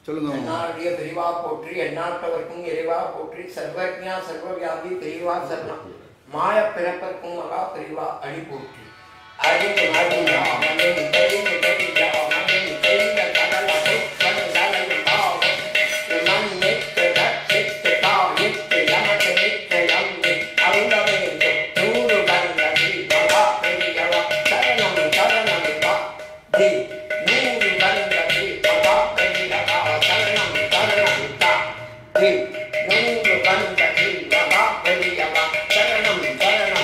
சொல்லுங்க மாமா. என்னாருடைய பெரிவா போற்றி எந்நாட்டவர்க்கும் இறைவா போற்றி சர்வஜா சர்வவியாபி பெரிவா சரணம் மாய பிறப்பர்க்கும் மகா பெரிவா அடி போற்றி அடிந்து நாடியா அவனே தெரிந்து தெரியா அவனே தெரிந்த கடல் அதை கண்டலை பாவம் மண்ணை கிடச்சிட்டு தாயிட்டு எமக்கு நிச்சயம் அருளவே நூறு கண்டதி மகா பெரியவா சரணம் சரணம் வா தி நூறு கண்டதி மகா பெரியவா சரணம் சரணம் தா தி நூறு கண்டதி மகா பெரியவா சரணம் சரணம்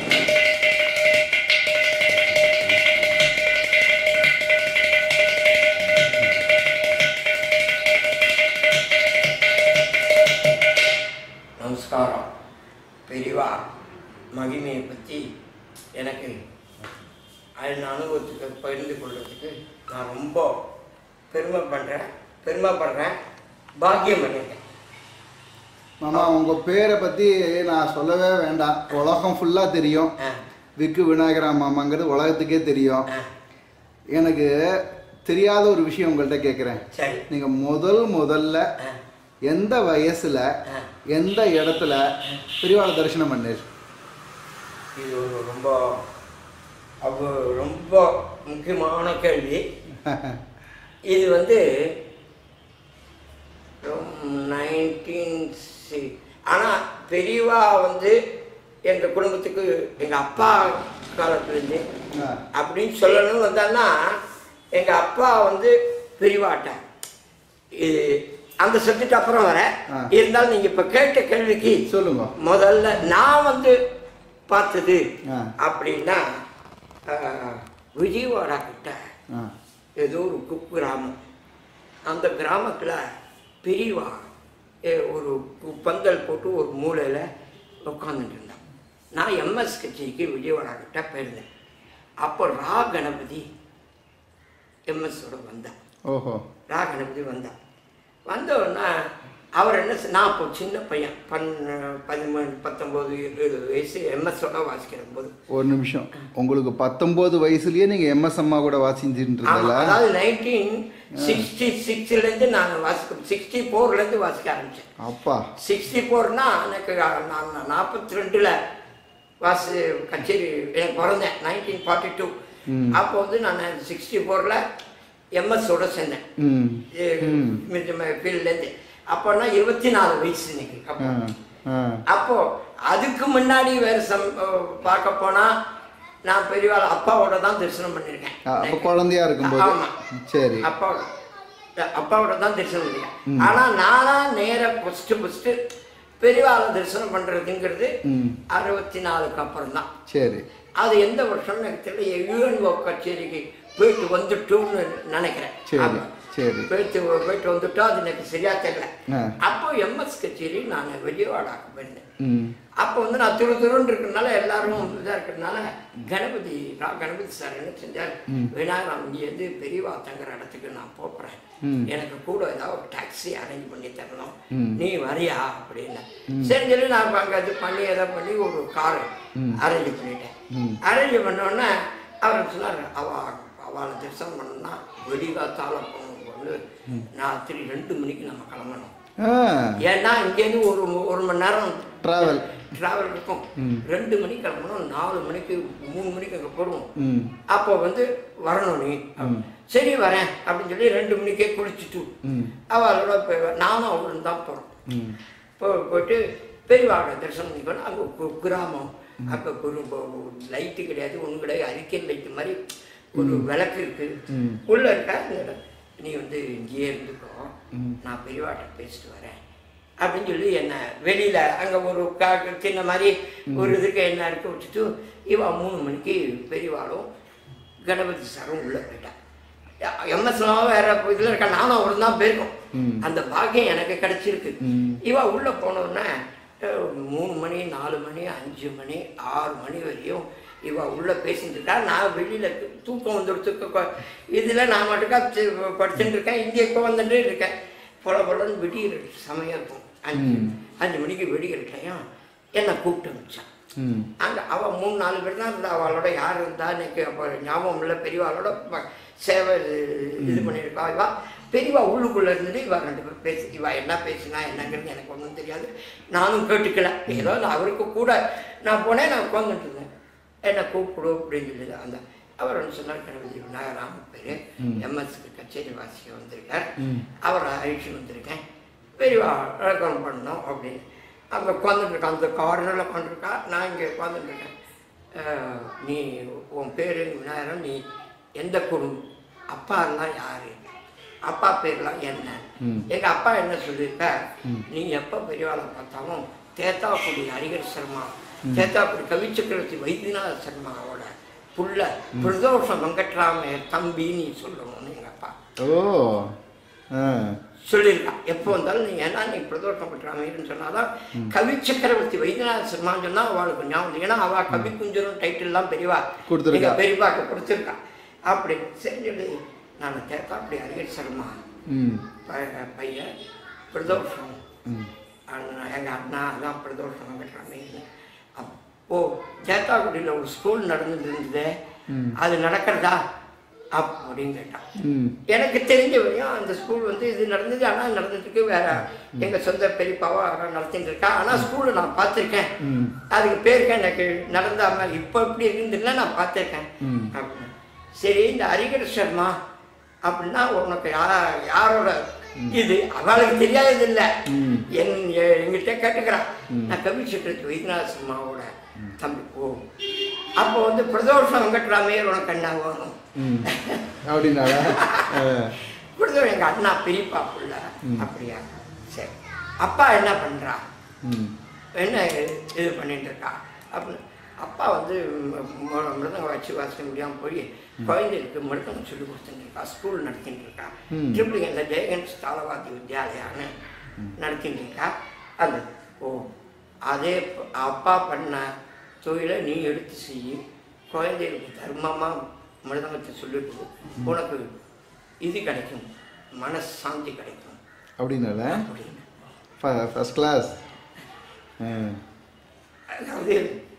நமஸ்காரம் பெரியவா மகிமையை பற்றி எனக்கு அதன் அனுபவத்துக்கு பகிர்ந்து கொள்வதுக்கு நான் ரொம்ப பெருமை பண்ணுறேன் பெருமைப்படுறேன் பாக்கியம் பண்ணியிருக்கேன் மாமா உங்க பேரை பத்தி நான் சொல்லவே வேண்டாம் உலகம் ஃபுல்லா தெரியும் ஆ விக்கு விநாயகரா மாமாங்கிறது உலகத்துக்கே தெரியும் ஆ எனக்கு தெரியாத ஒரு விஷயம் உங்கள்கிட்ட கேட்குறேன் சரி நீங்க முதல் முதல்ல ஆ எந்த வயசுல ஆ எந்த இடத்துல பெரியவாளை தரிசனம் பண்ணீர் இது ஒரு ரொம்ப அது ரொம்ப முக்கியமான கேள்வி இது வந்து நைன்டீன் சி ஆனால் பெரியவா வந்து எங்கள் குடும்பத்துக்கு எங்கள் அப்பா காலத்துலேருந்து ஆ. அப்படின்னு சொல்லணும்னு வந்தான்னா எங்கள் அப்பா வந்து பெரியவாட்ட இது அந்த சப்ஜெக்ட் அப்புறம் வர ஆ. இருந்தாலும் நீங்கள் இப்போ கேட்ட கேள்விக்கு சொல்லுங்க முதல்ல நான் வந்து பார்த்தது ஆ. அப்படின்னா ஆஹ், விஜயவாடா கிட்ட ஆ ஏதோ ஒரு குக்கிராமம் அந்த கிராமத்தில் பெரியவா ஏ, ஒரு கு- பந்தல் போட்டு ஒரு மூலையில் உட்காந்துட்டு இருந்தான் நான் எம்எஸ் கச்சேரிக்கு விஜயவாடா கிட்ட போயிருந்தேன் அப்போ ரா கணபதி எம்எஸோட வந்தான் ஓஹோ ரா கணபதி வந்தான் வந்த உடனே அவர் என்ன செ- நான் அப்போ சின்ன பையன் பன் பதிமூணு பத்தொம்போது இருபது வயசு எம்எஸோட வாசிக்கிற போது ஒரு நிமிஷம் உங்களுக்கு பத்தொன்பது வயசுலயே நீங்க எம்எஸ் அம்மா கூட வாசிச்சுட்டு ஆமா, இருந்தல அதாவது நைன்டீன் சிக்ஸ்டி சிக்ஸ்லேருந்து நான் வாசிக்க சிக்ஸ்டி ஃபோர்லேருந்து வாசிக்க ஆரம்பித்தேன் அப்பா சிக்ஸ்டி ஃபோர்னா எனக்கு நான் நாற்பத்தி ரெண்டில் வாசி கச்சேரி எனக்கு பிறந்தேன் நைன்டீன் ஃபார்ட்டி டூ ம். அப்போ வந்து நான் சிக்ஸ்டி ஃபோரில் எம்எஸோட சேர்ந்தேன் ம் ஃபீல்ட்லேருந்து அப்போனா இருபத்தி நாலு வயசு இன்னைக்கு அப்போ ஆ ஆ அப்போ அதுக்கு முன்னாடி வேற சம் பார்க்க போனா நான் பெரியவாள் அப்பாவோட தான் தரிசனம் பண்ணியிருக்கேன் ஆ, அப்ப குழந்தையா இருக்கும்போது ஆமா. சரி அப்பாவோட அப்பாவோட தான் தரிசனம் பண்ணியிருக்கேன் ஆனா நானா நேர ஃபர்ஸ்ட் ஃபர்ஸ்ட் பெரியவாளை தரிசனம் பண்றதுங்கிறது ம் அறுபத்தி நாலுக்கு அப்புறம் தான் சரி அது எந்த வருஷம்னு எனக்கு தெரியல யூஎன்ஓ கச்சேரிக்கு போயிட்டு வந்துட்டோம்னு நினைக்கிறேன் சரி ஆமா. சரி போயிட்டு போயிட்டு வந்துட்டோம் அது எனக்கு சரியா தெரியல ஆ அப்போ எம்எஸ் கச்சேரி நான் விஜயவாடாக்கு போயிருந்தேன் ம் அப்போ வந்து நான் துரு துருன்னு இருக்கிறதுனால எல்லாரும் இதாக இருக்கிறதுனால கணபதி ரா கணபதி சார் என்ன செஞ்சார் விநாயகர் இங்கேருந்து பெரியவா தங்குற இடத்துக்கு நான் போகிறேன் ம். எனக்கு கூட ஏதாவது ஒரு டாக்ஸி அரேஞ்ச் பண்ணி தரணும் ம். நீ வரியா அப்படின்னு சரி சொல்லி நான் இப்ப அங்க இது பண்ணி ஏதோ பண்ணி ஒரு கார் அரேஞ்ச் பண்ணிட்டேன் ம். அரேஞ்ச் பண்ணோடனே அவர் சொன்னார் அவ அவளை தரிசனம் பண்ணணும்னா வெடிகாத்தால போகணும் வந்து ராத்திரி ரெண்டு மணிக்கு நம்ம கிளம்பணும் ஆ ஏன்னா இங்கேருந்து ஒரு ஒரு மணி நேரம் டிராவல் டிராவல் இருக்கும் ரெண்டு மணிக்கு கிளம்பணும் நாலு மணிக்கு மூணு மணிக்கு அங்கே போடுவோம் ம் அப்போ வந்து வரணும் நீ சரி வரேன் அப்படின்னு சொல்லி ரெண்டு மணிக்கே குளிச்சுட்டு ம் அவளோட போய் நானும் அவளும் தான் போகிறோம் ம் போ போயிட்டு பெரியவாட தரிசனம் பண்ணிக்கணும் அங்கே கு- கிராமம் அங்கே ஒரு லைட்டு கிடையாது ஒன்றும் கிடையாது அரிக்கல் லைட்டு மாதிரி ஒரு விளக்கு இருக்கு உள்ள இருக்க இந்த இடம். நீ வந்து இங்கேயே இருந்துக்கோ நான் பெரியவாட்ட பேசிட்டு வரேன் அப்படின்னு சொல்லி என்ன வெளியில அங்க ஒரு கா- சின்ன மாதிரி ஒரு இதுக்கு என்ன இருக்க வச்சுட்டு இவன் மூணு மணிக்கு பெரியவாளும் கணபதி சாரும் உள்ள போயிட்டான் எம்எஸ்லாம் வேற இதுல இருக்கா நானும் அவரும் தான் போயிருக்கோம் அந்த பாக்கியம் எனக்கு கிடைச்சிருக்கு இவ உள்ள போனோடனே அஹ், மூணு மணி நாலு மணி அஞ்சு மணி ஆறு மணி வரையும் இவ உள்ள பேசிட்டு இருக்கா நான் வெளியில து- தூக்கம் வந்துடுத்து இதுல நான் மட்டுக்கா சி- படுத்துட்டு இருக்கேன் இங்கே இப்போ வந்துட்டு இருக்கேன் பொல பொலன்னு விடிகிற சமயம் இருக்கும் அஞ்சு அஞ்சு மணிக்கு விடிகிற டைம் என்னை கூப்பிட்டு வச்சான் ம் அங்கே அவள் மூணு நாலு பேர் தான் இருந்தா அவளோட யார் இருந்தா எனக்கு அப்போ ஞாபகம் இல்லை பெரியவாளோட ப- சேவை இது- இது பண்ணியிருக்கா இவா பெரியவா உள்ளுக்குள்ள இருந்து இவா ரெண்டு பேரும் பேசி இவா என்ன பேசினா என்னங்கிறது எனக்கு ஒன்றும் தெரியாது நானும் கேட்டுக்கல ஏதோ நான் அவருக்கு கூட நான் போனேன் நான் உட்காந்துட்டு இருந்தேன் என்னை கூப்பிடு அப்படின்னு சொல்லி அந்த அவர் வந்து சொன்னார் கணபதி விநாயகராம பேர் எம்எஸ்க்கு கச்சேரி வாசிக்க வந்திருக்கார் அவரை அழிச்சு வந்திருக்கேன் பெரியவா வழக்கம் பண்ணோம் அப்படின்னு அங்கே உட்காந்துட்டு அந்த கார்னரில் உட்காந்துருக்கா நான் இங்கே உட்காந்துட்டு இருக்கேன் அஹ், நீ உன் பேர் விநாயகரம் நீ எந்த குடும்பம் அப்பா எல்லாம் யாரு அப்பா பேர்லாம் என்ன எங்க அப்பா என்ன சொல்லியிருக்க நீ எப்ப பெரியவாளை பார்த்தாலும் தேத்தாக்குடி ஹரிகர் சர்மா தேத்தாக்குடி கவிச்சக்கரவர்த்தி வைத்தியநாத சர்மாவோட புள்ள பிரதோஷம் வெங்கட்ராம தம்பி நீ சொல்லணும்னு எங்க அப்பா ஓ ஆ சொல்லியிருக்கான் எப்போ வந்தாலும் நீ ஏன்னா நீ பிரதோஷம் பண்றாங்கன்னு சொன்னாதான் கவி சக்கரவர்த்தி வைத்தியநாத சர்மான்னு சொன்னா அவளுக்கு ஞாபகம் இல்லை. ஏன்னா அவ கவி குஞ்சரும் டைட்டில்லாம் பெரியவா கொடுத்திருக்கா. எங்க பெரியவாக்கு கொடுத்துருக்கா அப்படி சரி சொல்லி நான் கேட்டா அப்படி ஹரிகர் சர்மா ம் ப- பையன் பிரதோஷம் ம் அண்ணா- எங்க அண்ணா தான் பிரதோஷம் வெங்கட்ராமே அப்போ சேத்தாக்குடியில் ஒரு ஸ்கூல் நடந்துட்டு இருந்தது அது நடக்கிறதா அப்படின்னு கேட்டான் ம் எனக்கு தெரிஞ்ச வரையும் அந்த ஸ்கூல் வந்து இது நடந்தது ஆனால் நடந்துட்டு வேற எங்க சொந்த பெரியப்பாவோ யாரோ நடத்திட்டு இருக்கா ஆனால் ஸ்கூலை நான் பார்த்துருக்கேன் ம் அதுக்கு பேருக்கு எனக்கு நடந்த மாதிரி இப்போ இப்படி இருந்ததுல நான் பார்த்துருக்கேன் ம். அப்படின்னு. சரி இந்த ஹரிகர சர்மா அப்படின்னா உனக்கு யா யாரோட இது அவளுக்கு தெரியாதது இல்லை ம். என் எ- எங்கிட்ட கேட்டுக்கிறான் நான் கவி சக்கரத்து வைத்தியநாத சர்மாவோட தம்பி ஓ அப்போ வந்து பிரதோஷம் வெங்கட்ராமே உனக்கு என்ன வேணும் ம் அப்படின்னாடா ஆ பிரதோஷம் எங்கள் அண்ணா பெரியப்பா புள்ள அப்படியா சரி அப்பா என்ன பண்ணுறா ம் என்ன இது பண்ணிட்டு இருக்கா அப்படின்னு அப்பா வந்து ம- ம- மிருதங்க வச்சு வாசிக்க முடியாமல் போய் குழந்தைகளுக்கு மிருதங்கம் சொல்லி கொடுத்துட்டு இருக்கா ஸ்கூல் நடத்திட்டு இருக்கா ம். ட்ரிப்ளிகன்ல ஜெயகன்ஸ் தாளவாதி வித்யாலயான்னு நடத்திட்டு இருக்கா அது ஓ அதே ப- அப்பா பண்ண தொழிலை நீ எடுத்து செய்யி குழந்தைகளுக்கு தர்மமாக மிருதங்கத்தை சொல்லிட்டு உனக்கு இது கிடைக்கும் மனசாந்தி கிடைக்கும் அப்படின்னால அப்படின்னு ஃபர்ஸ்ட் கிளாஸ் ஆ அதாவது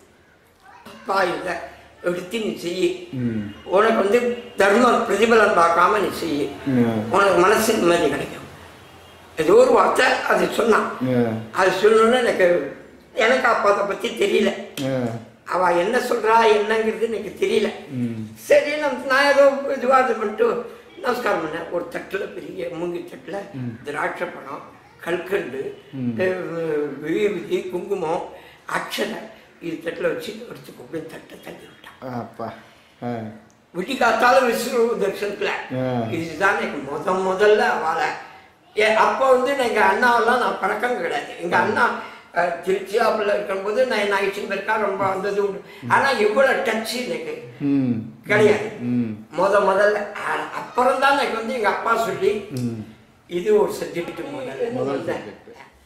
அப்பா இல்லை எடுத்து நீ செய்யி ம் உனக்கு வந்து தர்மம் பிரதிபலன் பார்க்காம நீ செய்யி ம். உனக்கு மனசு நிம்மதி கிடைக்கும் ஏதோ ஒரு வார்த்தை அது சொன்னான் ஆ அது சொல்லணும்னு எனக்கு எனக்கு அப்பா அதை பற்றி தெரியல ஆ அவ என்ன சொல்றா என்னங்கிறது எனக்கு தெரியல ம் சரி நம்ம நான் ஏதோ இதுவாக இது பண்ணிட்டு நமஸ்காரம் பண்ணேன் ஒரு தட்டில் பெரிய மூங்கி தட்டில் திராட்சை பழம் கல்கண்டு அஹ், விபூதி குங்குமம் அக்ஷரை இது தட்டில் வச்சு எடுத்து கொண்டு தட்டை தள்ளி விட்டான் அப்பா ஆ விட்டி காத்தாலும் விஷ்ணு தர்ஷனத்தில் ஆ. இதுதான் எனக்கு முத முதல்ல அவளை ஏ அப்போ வந்து எங்கள் அண்ணாவெல்லாம் நான் பழக்கம் கிடையாது எங்கள் அண்ணா அஹ், திருச்சியாப்புல இருக்கும்போது நான் நகைச்சுன்னு இருக்கா ரொம்ப வந்தது உண்டு ஆனால் இவ்வளோ டச் எனக்கு ம் கிடையாது ம் முத முதல்ல அ- அப்புறம் தான் எனக்கு வந்து எங்கள் அப்பா சொல்லி ம் இது ஒரு சப்ஜெக்ட் முதல்ல முதல் முதல்ல. subject.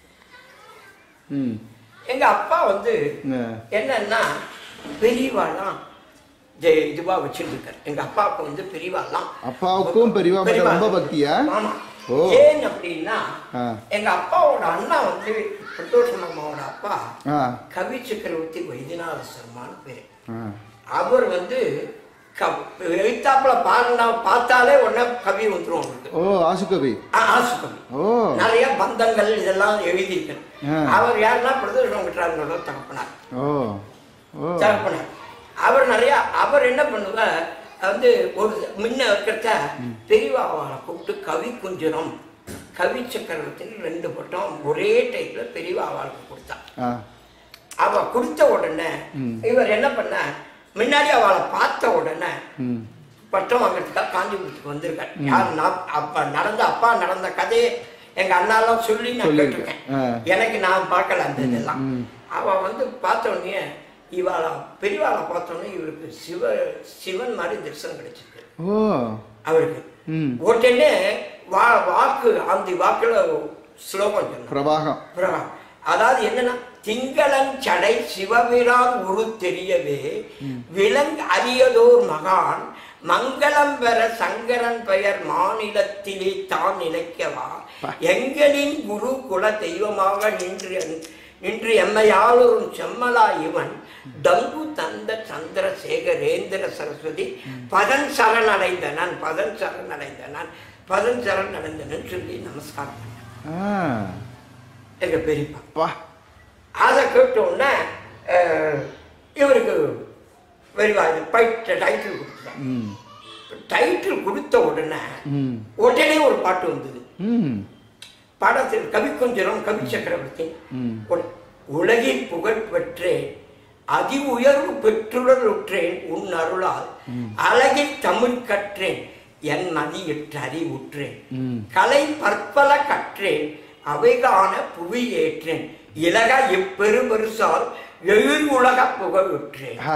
ம் எங்க அப்பா வந்து ஆ என்னன்னா பெரியவாலாம் ஜெ- இதுவா வச்சிருக்காரு எங்க அப்பாவுக்கு வந்து பெரியவாலாம் அப்பாவுக்கும் பெரியவா மேல ரொம்ப பக்தியா? ஆமா ஓ. ஏன் அப்படின்னா ஆ. எங்க அப்பாவோட அண்ணா வந்து பிரதோஷம் அம்மாவோட அப்பா ஆ கவி சக்கரவர்த்தி வைத்தியநாத சர்மான்னு பேரு ஆ அவர் வந்து க- எழுத்தாப்புல பாருனா பார்த்தாலே உடனே கவி வந்துரும் அவருக்கு ஓ ஆசுகவி ஆ- ஆசு கவி ஓ நிறைய பந்தங்கள் இதெல்லாம் எழுதியிருக்காரு ஆ. அவர் யாருன்னா பிரதோஷம் விட்டுறாங்களோட தகப்பனார் ஓ ஓ தகப்பனார் அவர் நிறைய அவர் என்ன பண்ணுவார் வந்து ஒரு முன்ன இருக்கிறத பெரியவாவாளை கூப்பிட்டு கவி குஞ்சரம் கவி சக்கரவர்த்தின்னு ரெண்டு பட்டம் ஒரே டைப்ல பெரியவாவாளுக்கு கொடுத்தா ஆ அவ கொடுத்த உடனே இவர் என்ன பண்ண முன்னாடி அவளை பார்த்த உடனே ம் பட்டம் வாங்குறதுக்காக காஞ்சிபுரத்துக்கு வந்திருக்கார் யார் நான் அப்ப நடந்த அப்பா நடந்த கதையை எங்க அண்ணாலாம் சொல்லி நான் சொல்லியிருக்கேன். கேட்டிருக்கேன் ஆ. எனக்கு நான் பார்க்கல அந்த இதெல்லாம் ம். அவ வந்து பார்த்த உடனே இவாளை பெரியவாளை பார்த்த உடனே இவருக்கு சிவ சிவன் மாதிரி தரிசனம் கிடைச்சிருக்கு ஓ அவருக்கு ம் உடனே வா வாக்கு அந்த வாக்குல ஸ்லோகம் சொன்னார் பிரபாகம் பிரபா. அதாவது என்னன்னா திங்களன் சடை சிவபிரான் உரு தெரியவே விலங் அரியதோர் மகான் மங்களம் பெற சங்கரன் பெயர் மாநிலத்திலே தான் நிலைக்கவா எங்களின் குரு குல தெய்வமாக நின்று நின்று எம்மையாளரும் செம்மலா இவன் டங்கு தந்த சந்திரசேகரேந்திர சரஸ்வதி பதன் சரணடைந்தனன் பதன் சரணடைந்தனன் பதினஞ்சாரம் நடந்ததுன்னு சொல்லி நமஸ்காரம் பண்ணேன் ஆ எங்க பெரியப்பா பா அதை கேட்ட உடனே அஹ், இவருக்கு வெறிவா பைட்ட டைட்டில் கொடுத்துட்டாங்க ம் டைட்டில் கொடுத்த உடனே ம் உடனே ஒரு பாட்டு வந்தது ம் பாடத்தில் கவி கொஞ்சரம் கவி சக்கரவர்த்தி ம். உல- உலகில் புகழ் பெற்றேன் அதி உயர்வு பெற்றுடன் உற்றேன் உன் அருளால் அழகில் தமிழ் கற்றேன் என் மதியிற்று அறிவுற்றேன் ம். கலை பற்பல கற்றேன் அவைகான புவி ஏற்றேன் இலக இப்பெருபெருசால் எழு உலக புகழுற்றேன் ஆ.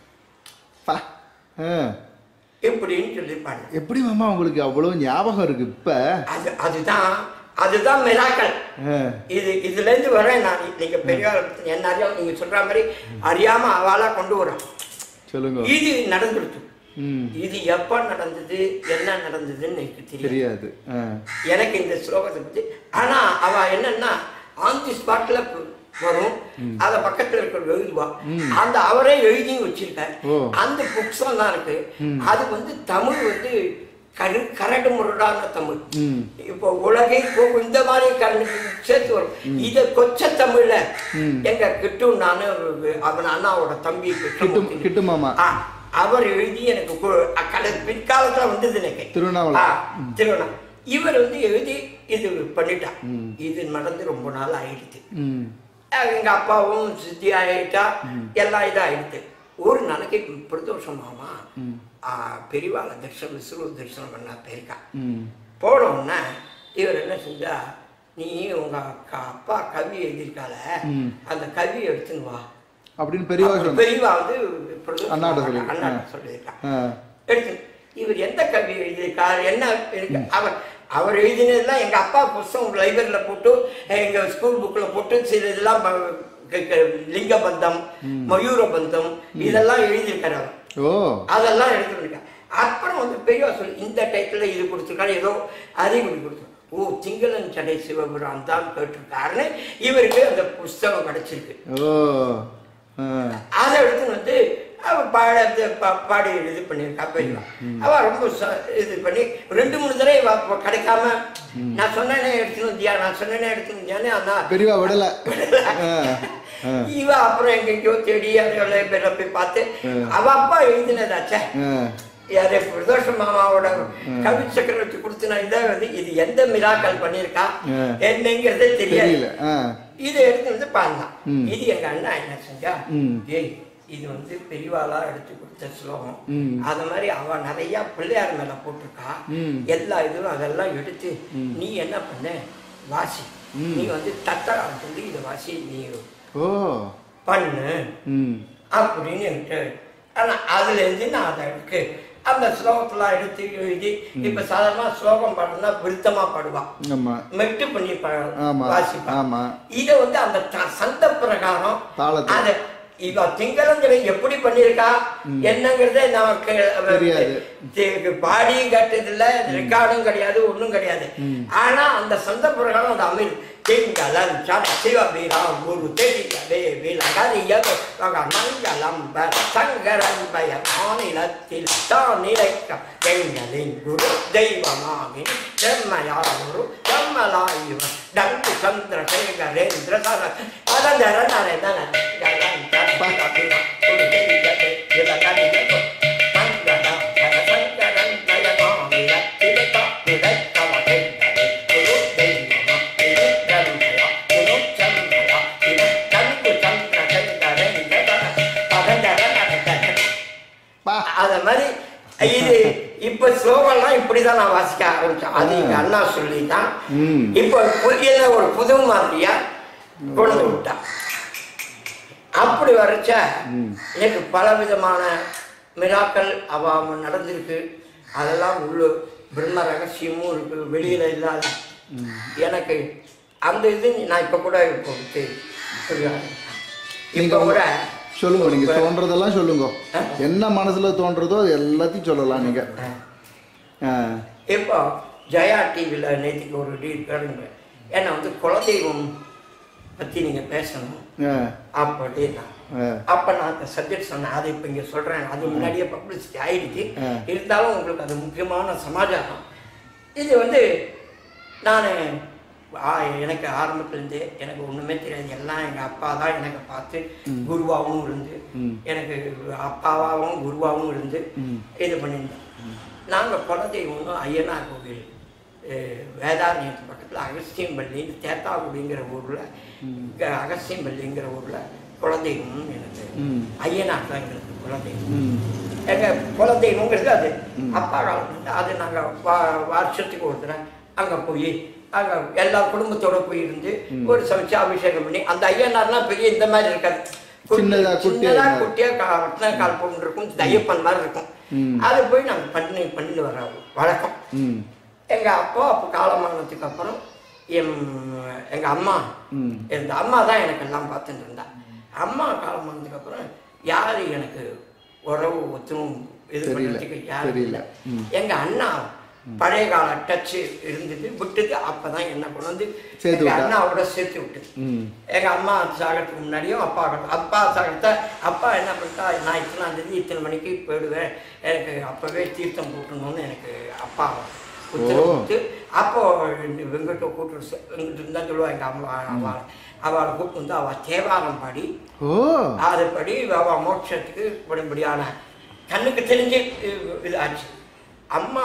பா ஆ. இப்படின்னு சொல்லி பாடு எப்படி மாமா உங்களுக்கு அவ்வளவு ஞாபகம் இருக்கு இப்ப அது அதுதான் அதுதான் மிராக்கள் ஆ. இது இதுல இருந்து வரேன் நான் நீங்க பெரியார் என்ன அறியாம நீங்க சொல்ற மாதிரி அறியாம அவளா கொண்டு வரோம் சொல்லுங்க இது நடந்துடுச்சு ம் இது எப்ப நடந்தது என்ன நடந்ததுன்னு எனக்கு தெரியும் தெரியாது ஆ. எனக்கு இந்த ஸ்லோகத்தை பத்தி ஆனா அவ என்னன்னா ஆன் தி ஸ்பாட்ல வரும் அத பக்கத்துல இருக்கிற எழுதுவா அந்த அவரே எழுதியும் வச்சிருக்காரு ஓ. அந்த புக்ஸும் தான் இருக்கு அது வந்து தமிழ் வந்து கரு கரடு முரடான தமிழ் ம் இப்போ உலகை போ- இந்த மாதிரி கண்ணுக்கு சேர்த்து வரும் இத கொச்ச தமிழ்ல எங்க கிட்டும் நானு அவன் அண்ணாவோட தம்பி கிட்டு கிட்டும் கிட்டு மாமா ஆ, அவர் எழுதி எனக்கு கு- அக்கட பிற்காலத்துல வந்தது எனக்கு திருவண்ணாமலை. ஆ, திருவண்ணா இவர் வந்து எழுதி இது பண்ணிட்டார் இது நடந்து ரொம்ப நாள் ஆயிடுச்சு ம் அஹ் எங்க அப்பாவும் சித்தி ஆயிட்டா எல்லாம் இதாயிடுச்சு ஒரு நாளைக்கு பிரதோஷம் மாமா ஆ, பெரியவாள தரிசனம் விஸ்வ தரிசனம் பண்ணா போயிருக்கா ம் போன உடனே இவர் என்ன செஞ்சா நீ உங்க அக்கா அப்பா கவி எழுதியிருக்கால ம். அந்த கவி எடுத்துன்னு வா அப்படின்னு பெரியவா சொன்ன பெரியவா வந்து பிரதோஷம் அண்ணாட்ட சொல்லி- அண்ணாட்ட ஆ. சொல்லியிருக்கான் ஆ. எடுத்து இவர் எந்த கவி எழுதியிருக்கார் என்ன இருக்கு அவர் அவர் எழுதினதெல்லாம் எங்க அப்பா புஸ்தகம் லைப்ரரியில போட்டு எங்க ஸ்கூல் புக்ல போட்டு சில இதெல்லாம் ப- க- க- லிங்கபந்தம் மயூரபந்தம் இதெல்லாம் எழுதியிருக்காரு அவர் ஓ அதெல்லாம் எடுத்துருக்காங்க அப்புறம் வந்து பெரியவா சொல்லி இந்த டைட்டில் இது கொடுத்துருக்காரு ஏதோ அறிகுறி கொடுத்து ஓ திங்களன் சடை சிவபுரான் தான் கேட்டிருக்காருன்னு இவருக்கு அந்த புஸ்தகம் கிடைச்சிருக்கு ஓ ஆ. அதை எடுத்து வந்து அவ பாட பா- பாடி இது பண்ணியிருக்கா பெரியவா அவ ரொம்ப ச- இது பண்ணி ரெண்டு மூணு தடவை இவ அப்ப கிடைக்காம நான் சொன்னேனே எடுத்துன்னு வந்தியா நான் சொன்னேனே எடுத்துன்னு வந்தியானே ஆனா பெரியவா விடல ஆ. ஆ. இவ அப்புறம் எங்கெங்கயோ தேடி அதை பேரை போய் பார்த்து அவ அப்பா எழுதினதாச்சே ஆ. யாரு பிரதோஷ மாமாவோட கவி சக்கரவர்த்தி கொடுத்து நான் இதை வந்து இது எந்த மிராக்கள் பண்ணியிருக்கா ஆ. என்னங்கிறதே தெரியாது தெரியல ஆ இதை எடுத்து வந்து பாருந்தான் ம். இது எங்க அண்ணா என்ன செஞ்சா ம். ஏய் இது வந்து பெரியவாளா எடுத்து கொடுத்த ஸ்லோகம் ம். அது மாதிரி அவ நிறைய பிள்ளையார் மேல போட்டிருக்கா ம். எல்லா இதுவும் அதெல்லாம் எடுத்து நீ என்ன பண்ண வாசி ம். நீ வந்து தத்தகாலம் சொல்லி இதை வாசி நீ ஓ பண்ணு ம் அப்படின்னு என்கிட்ட ஆனா அதுல இருந்து நான் அதை எடுத்து அந்த ஸ்லோகத்தெல்லாம் எடுத்து எழுதி இப்ப சாதாரணமா ஸ்லோகம் பாடுனா விருத்தமா பாடுவான் ஆமா மெட்டு பண்ணி பா- ஆமா வாசிப்பான் ஆமா இத வந்து அந்த த- சந்த பிரகாரம் தாளத்துல. அத இவ திங்களங்கிற எப்படி பண்ணிருக்கா என்னங்கிறதே நமக்கு தெரியாது. தெ- பாடியும் கட்டதில்ல ரெக்கார்டும் கிடையாது ஒண்ணும் கிடையாது ஆனா அந்த சந்த பிரகாரம் அது அமிழ் திங்களன் சிவபீரா குரு தெரியவே விலகறிய மங்களம் சங்கரன் பய மாநிலத்தில் தான் நிலைக்க எங்களின் குரு தெய்வமாகி செம்மையாரு செம்மலாயுவன் டங்கு சந்திரசேகரேந்திர சர அதந்தர நரேதன பா அத மாதிரி இது இப்ப ஸ்லோகம்லாம் இப்படிதான் நான் வாசிக்க ஆரம்பிச்சேன் அது எங்க அண்ணா சொல்லி தான் ம். இப்ப புதிய ஒரு புது மாதிரியா கொண்டு விட்டா அப்படி வரைச்ச எனக்கு பல விதமான மிராக்கள் அவ அவ நடந்திருக்கு அதெல்லாம் உள்ள பிரம்ம ரகசியமும் இருக்கு வெளியில இல்லாத எனக்கு அந்த இது நான் இப்ப கூட இப்போ தெ- சொல்லுவேன். நீங்க இப்ப கூட சொல்லுங்க நீங்க இப்ப- தோன்றதெல்லாம் சொல்லுங்க ஆ? என்ன மனசுல தோன்றதோ அது எல்லாத்தையும் சொல்லலாம் நீங்க ஆ. இப்போ ஜெயா டிவியில் நேற்றுக்கு ஒரு டீல் கேளுங்க ஏன்னா வந்து குலதெய்வம் பற்றி நீங்கள் பேசணும் ஆ. அப்படின்னா ஆ. அப்போ நான் அந்த சப்ஜெக்ட் சொன்னேன் அதை இப்போ இங்கே சொல்கிறேன் அது முன்னாடியே பப்ளிசிட்டி ஆயிடுச்சு ஆ. இருந்தாலும் உங்களுக்கு அது முக்கியமான சமாச்சாரம் இது வந்து நான் எனக்கு ஆரம்பத்துலேருந்தே எனக்கு ஒன்றுமே தெரியாது எல்லாம் எங்கள் அப்பா தான் எனக்கு பார்த்து குருவாகவும் இருந்து ம். எனக்கு அப்பாவாகவும் குருவாகவும் இருந்து ம். இது பண்ணியிருந்தேன் நாங்கள் குலதெய்வம்னு ஐயனார் கோவில் அஹ், வேதாரண்யத்து பக்கத்தில் அகஸ்தியம்பள்ளின்னு தேத்தாக்குடிங்கிற ஊரில் அகஸ்தியம்பள்ளிங்கிற ஊரில் குலதெய்வம்னு எனக்கு ம். ஐயனார் தான் எங்களுக்கு குலதெய்வம் ம் எங்க குலதெய்வங்கிறது அது அப்பா காலத்துல அது நாங்க வா- வருஷத்துக்கு ஒரு தடவை அங்க போய் அங்க எல்லா குடும்பத்தோட போய் இருந்து ஒரு சமைச்சு அபிஷேகம் பண்ணி அந்த ஐயனார்லாம் பெரிய இந்த மாதிரி இருக்காது குட்டி- சின்னதா, குட்டியா சின்னதா இருக்கும். குட்டியா கா- ரத்ன கால் பொண்ணு இருக்கும் தையப்பன் மாதிரி இருக்கும் ம். அதை போய் நாங்க பண்ணி பண்ணி வர வழக்கம் ம் எங்க அப்பா அப்போ காலமானதுக்கு அப்புறம் என் எங்க அம்மா ம். இந்த அம்மா தான் எனக்கு எல்லாம் பார்த்துட்டு இருந்தா அம்மா காலமானதுக்கு அப்புறம் யாரு எனக்கு உறவு ஒத்துணும் இது தெரியல, பண்ணுறதுக்கு யாரும் தெரியல. இல்லை ம். எங்க அண்ணா பழைய கால டச்சு இருந்தது விட்டது அப்பதான் என்ன கொண்டு வந்து சேர்த்து எங்க விட்டா. அண்ணாவோட சேர்த்து விட்டது ம் எங்க அம்மா சாகிறதுக்கு முன்னாடியும் அப்பா கட்ட- அப்பா சாகிறத அப்பா என்ன பண்ணிட்டா நான் இத்தனாம் தேதி இத்தனை மணிக்கு போயிடுவேன் எனக்கு அப்பவே தீர்த்தம் போட்டணும்னு எனக்கு அப்பா உத்தரவு ஓ. கொடுத்து அப்போ வெங்கட்ட கூட்டு வெங்கட்டு இருந்தா சொல்லுவா எங்க அம்மா அவள் அவளை கூப்பிட்டு வந்து அவள் தேவாரம் பாடி ஓ அதுபடி அவள் மோட்சத்துக்கு படிப்படியான கண்ணுக்கு தெரிஞ்சு இது- இது ஆச்சு அம்மா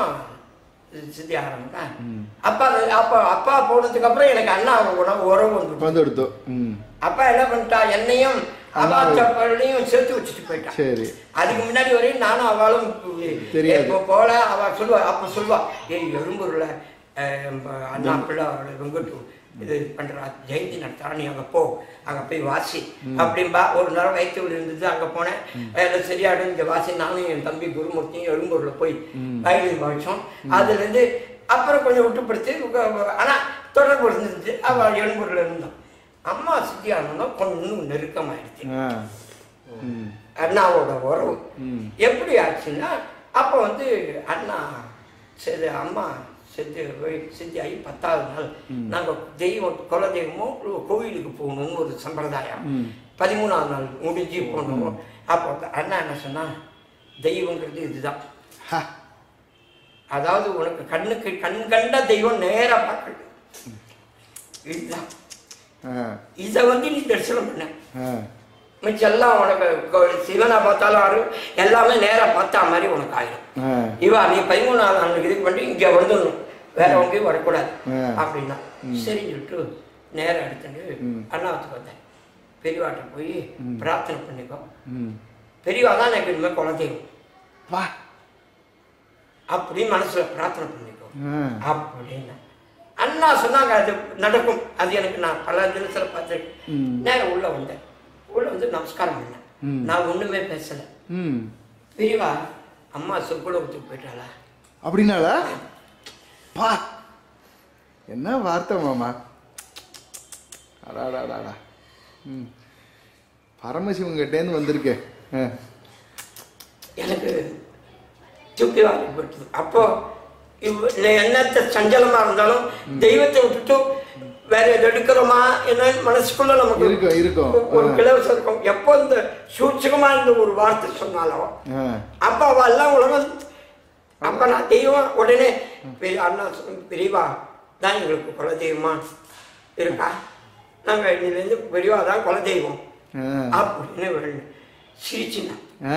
சித்தி ஆரம்பிட்டா அப்பா அப்பா அப்பா போனதுக்கு அப்புறம் எனக்கு அண்ணா உணவு உறவு வந்து வந்து எடுத்தோம் ம் அப்பா என்ன பண்ணிட்டா என்னையும் அண்ணா அவாச்சப்பளையும் சேர்த்து வச்சுட்டு போயிட்டான் சரி அதுக்கு முன்னாடி வரையும் நானும் அவளும் தெரியாது. இப்போ போல அவ சொல்லுவா அப்ப சொல்லுவா ஏய் எழும்பூர்ல அஹ், நம்ம அண்ணா பிள்ளை அவளை வெங்கட்டு இது பண்றா ஜெயந்தி நடத்துறா நீ அங்க போ அங்க போய் வாசி அப்படின்பா ஒரு நேரம் வயிற்று வலி இருந்தது அங்க போனேன் எல்லாம் சரியாடும் இங்க வாசி நானும் என் தம்பி குருமூர்த்தியும் எழும்பூர்ல போய் வயலின் வாய்ச்சோம் அதுல இருந்து அப்புறம் கொஞ்சம் விட்டுப்படுத்தி உங்க- ஆனா தொடர்பு இருந்துச்சு அவ எழும்பூர்ல இருந்தோம் அம்மா சித்தி ஆனதும் கொஞ்சம் நெருக்கமாயிடுச்சு ஆ ம் அண்ணாவோட உறவு ம். எப்படி ஆச்சுன்னா அப்போ வந்து அண்ணா சரி அம்மா செத்து போய் செத்து ஆகி பத்தாவது நாள் நாங்கள் தெய்வம் குல தெய்வமும் கோவிலுக்கு போகணும்னு ஒரு சம்பிரதாயம் ம். பதிமூணாவது நாள் முடிஞ்சு போகணும் அப்போ வந்து அண்ணா என்ன சொன்னா தெய்வங்கிறது இதுதான் ஹா அதாவது உனக்கு கண்ணுக்கு கண் கண்ட தெய்வம் நேரா பார்க்குது இதுதான் ஆ இதை வந்து நீ தரிசனம் பண்ண ஆ மிச்செல்லாம் உனக்கு கொ- சிவனை பார்த்தாலும் ஆறு எல்லாமே நேரா பார்த்தா மாதிரி உனக்கு ஆயிடும் ஆ இவா நீ பதிமூணாவது நாளுக்கு இதுக்கு பண்ணி இங்கே வந்துடணும் வேற எங்கேயும் வரக்கூடாது ஆ. அப்படின்னா சரின்னு சொல்லிட்டு நேரம் எடுத்துட்டு அண்ணாவத்துக்கு வந்தேன் பெரியவாட்ட போய் பிரார்த்தனை பண்ணிக்கோ ம் பெரியவா தான் எனக்கு இனிமேல் குலதெய்வம் வா அப்படி மனசுல பிரார்த்தனை பண்ணிக்கோ ஆ அப்படின்னா அண்ணா சொன்னாங்க அது நடக்கும் அது எனக்கு நான் பல தினத்துல பார்த்துருக்கேன் ம். நேரம் உள்ள வந்தேன் உள்ள வந்து நமஸ்காரம் பண்ணேன் ம். நான் ஒண்ணுமே பேசல ம் பெரியவா அம்மா சொற்குலத்துக்கு போயிட்டாளா அப்படின்னால பா என்ன வார்த்தை மாமா அடாடாடாடா ம் பரமசிவங்கிட்டேருந்து வந்திருக்கே ஆ எனக்கு தூக்கி வாங்கி போட்டுது அப்போ இவ் இல்லை என்னத்த சஞ்சலமா இருந்தாலும் தெய்வத்தை விட்டுட்டு வேற எது எடுக்கிறோமா என்ன மனசுக்குள்ள நமக்கு இருக்கும், இருக்கும். ஒரு ஆ. கிளவசம் இருக்கும் எப்போ இந்த சூட்சகமா இந்த ஒரு வார்த்தை சொன்னாலும் ஆ அப்ப அவ எல்லாம் உலகம் அப்ப நான் தெய்வம் உடனே பெரிய அண்ணா சொன்ன, பெரியவா தான் எங்களுக்கு குல தெய்வமா இருக்கா நாங்க இன்னிலேருந்து பெரியவா தான் குல தெய்வம் ஆ அப்படின்னு வேணும் சிரிச்சுனா ஆ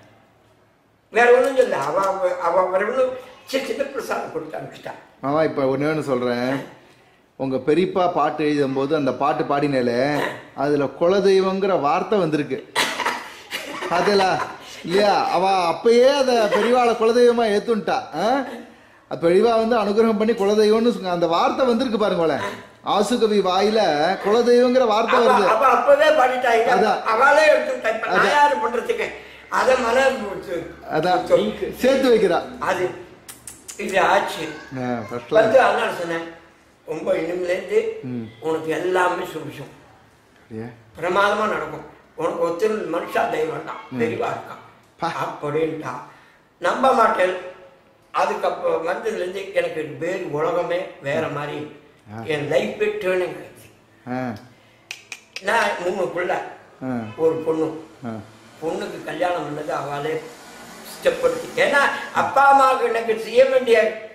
வேற ஒன்றும் சொல்ல அவ அவ- அவ வரவனு சின்ன சின்ன பிரசாதம் கொடுத்து அனுப்பிச்சிட்டா மாமா இப்போ ஒன்று ஒன்று சொல்கிறேன் உங்கள் பெரியப்பா பாட்டு எழுதும்போது அந்த பாட்டு பாடினாலே அதில் குலதெய்வங்கிற வார்த்தை வந்திருக்கு பார்த்தீங்களா இல்லையா அவ அப்பயே அதை பெரியவாளை குலதெய்வமாக ஏற்றுன்ட்டா ஆ பெரியவா வந்து அனுகிரகம் பண்ணி குலதெய்வம்னு சொங்க- அந்த வார்த்தை வந்திருக்கு பாருங்களேன் ஆசுகவி வாயில குலதெய்வங்கிற வார்த்தை அவ வருது அவ அப்பவே பாடிட்டாங்க அதான். அவளே எடுத்துட்டா இப்ப நான் அதான். யாரு பண்றதுக்கு அதை மன அதான் சேர்த்து வைக்கிறா அது இது ஆச்சு ஃபர்ஸ்ட்ல வந்து அண்ணா சொன்னேன் ரொம்ப இனிமேலேருந்து ம். உனக்கு எல்லாமே சுபிஷம் பிரமாதமா நடக்கும் உனக்கு ஒருத்தர் மனுஷா தெய்வம் தான் தெளிவா இருக்கான் பா. அப்படின்ட்டா நம்ப மாட்டேன் அதுக்கப்புறம் வந்ததுலேருந்து எனக்கு வேறு உலகமே வேற மாதிரி என் லைஃப் டேர்னிங் ஆயிடுச்சு ஆ நான் மூணு பிள்ளை ஆ ஒரு பொண்ணு ஆ பொண்ணுக்கு கல்யாணம் பண்ணது அவளே ஸ்டெப் எடுத்து ஏன்னா அப்பா அம்மாவுக்கு எனக்கு செய்ய வேண்டிய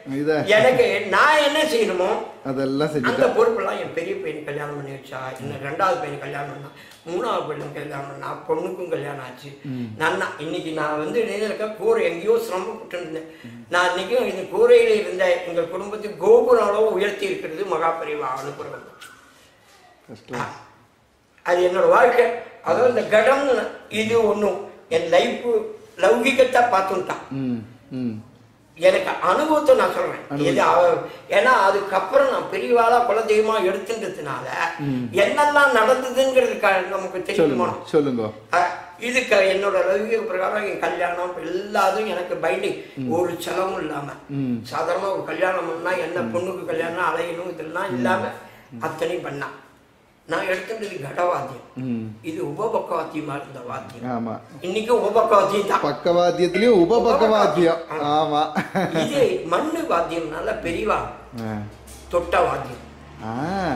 இத எனக்கு நான் என்ன செய்யணுமோ அதெல்லாம் அந்த செஞ்சுட்டேன் பொறுப்பெல்லாம் என் பெரிய பையன் கல்யாணம் பண்ணி வச்சா இன்னும் ரெண்டாவது பையன் கல்யாணம் பண்ணா மூணாவது பையன் கல்யாணம் பண்ணா பொண்ணுக்கும் கல்யாணம் ஆச்சு நான் தான் இன்னைக்கு நான் வந்து இருக்க கூரை எங்கேயோ சிரமப்பட்டு இருந்தேன் நான் இன்னைக்கும் இந்த கூரையில இருந்த எங்க குடும்பத்தை கோபுரம் அளவு உயர்த்தி இருக்கிறது மகாபரிவா அனுப்புறவங்க கஷ்டம் அது என்னோட வாழ்க்கை அதாவது இந்த கடம்னு இது ஒன்றும் என் லைஃப் லௌகிகத்தை பார்த்துட்டான் ம் ம் எனக்கு அனுபவத்தை நான் சொல்றேன் இது அவ- ஏன்னா அதுக்கப்புறம் நான் பெரியவாளா குலதெய்வமா எடுத்துன்றதுனால என்னெல்லாம் நடந்ததுங்கிறது க- நமக்கு தெரியுமா சொல்லுங்க சொல்லுங்க அஹ், இதுக்கு என்னோட லௌகிக பிரகாரம் என் கல்யாணம் எல்லாதும் எனக்கு பைண்டிங் ஒரு செலவும் இல்லாம ம் சாதாரண ஒரு கல்யாணம் பண்ணா என்ன பொண்ணுக்கு கல்யாணம் அலையணும் இதெல்லாம் இல்லாம அத்தனையும் பண்ணா நான் எடுத்துட்டது கடவாத்தியம் ம் இது உபபக்கவாத்தியமா இருந்த வாத்தியம் ஆமா இன்னைக்கு உபபக்கவாத்தியம் தான் பக்கவாத்தியத்திலயும் உப பக்கவாத்தியம் ஆமா இது மண்ணு வாத்தியம்னால பெரியவா ஆ. தொட்ட வாத்தியம் ஆ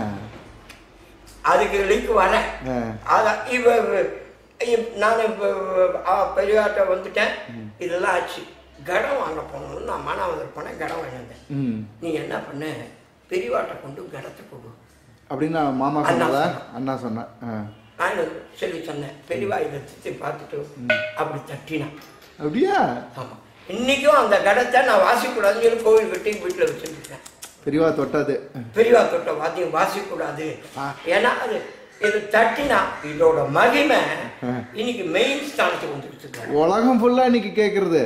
அதுக்கு வெளிக்கு வரேன் ஆ. அதான் இவ இவ- நான் இப்போ பெரியாட்ட வந்துட்டேன் இதெல்லாம் ஆச்சு கடம் வாங்க போகணும்னு நான் மானாவதர் போனேன் கடம் வாங்கி வந்தேன் ம் நீ என்ன பண்ண பெரியவாட்டை கொண்டு கடத்தை கொடு அப்படின்னு மாமா அண்ணா சொன்னதா சொன்னா. அண்ணா சொன்னேன் ஆ. நான் சொல்லி சொன்னேன் பெரியவா இதை திட்டி பார்த்துட்டு அப்படி தட்டினான் அப்படியா ஆமா இன்னைக்கும் அந்த கடத்தை நான் வாசிக்கூடாதுன்னு சொல்லி கோவில் கட்டி வீட்டில் வச்சுருக்கேன் பெரியவா தொட்டது பெரியவா தொட்ட வாத்தியம் வாசிக்கூடாது ஆ. ஏன்னா அது இது தட்டினா இதோட மகிமை ஆ. இன்னைக்கு மெயின் ஸ்தானத்துக்கு வந்துருச்சு உலகம் ஃபுல்லா இன்னைக்கு கேக்குறது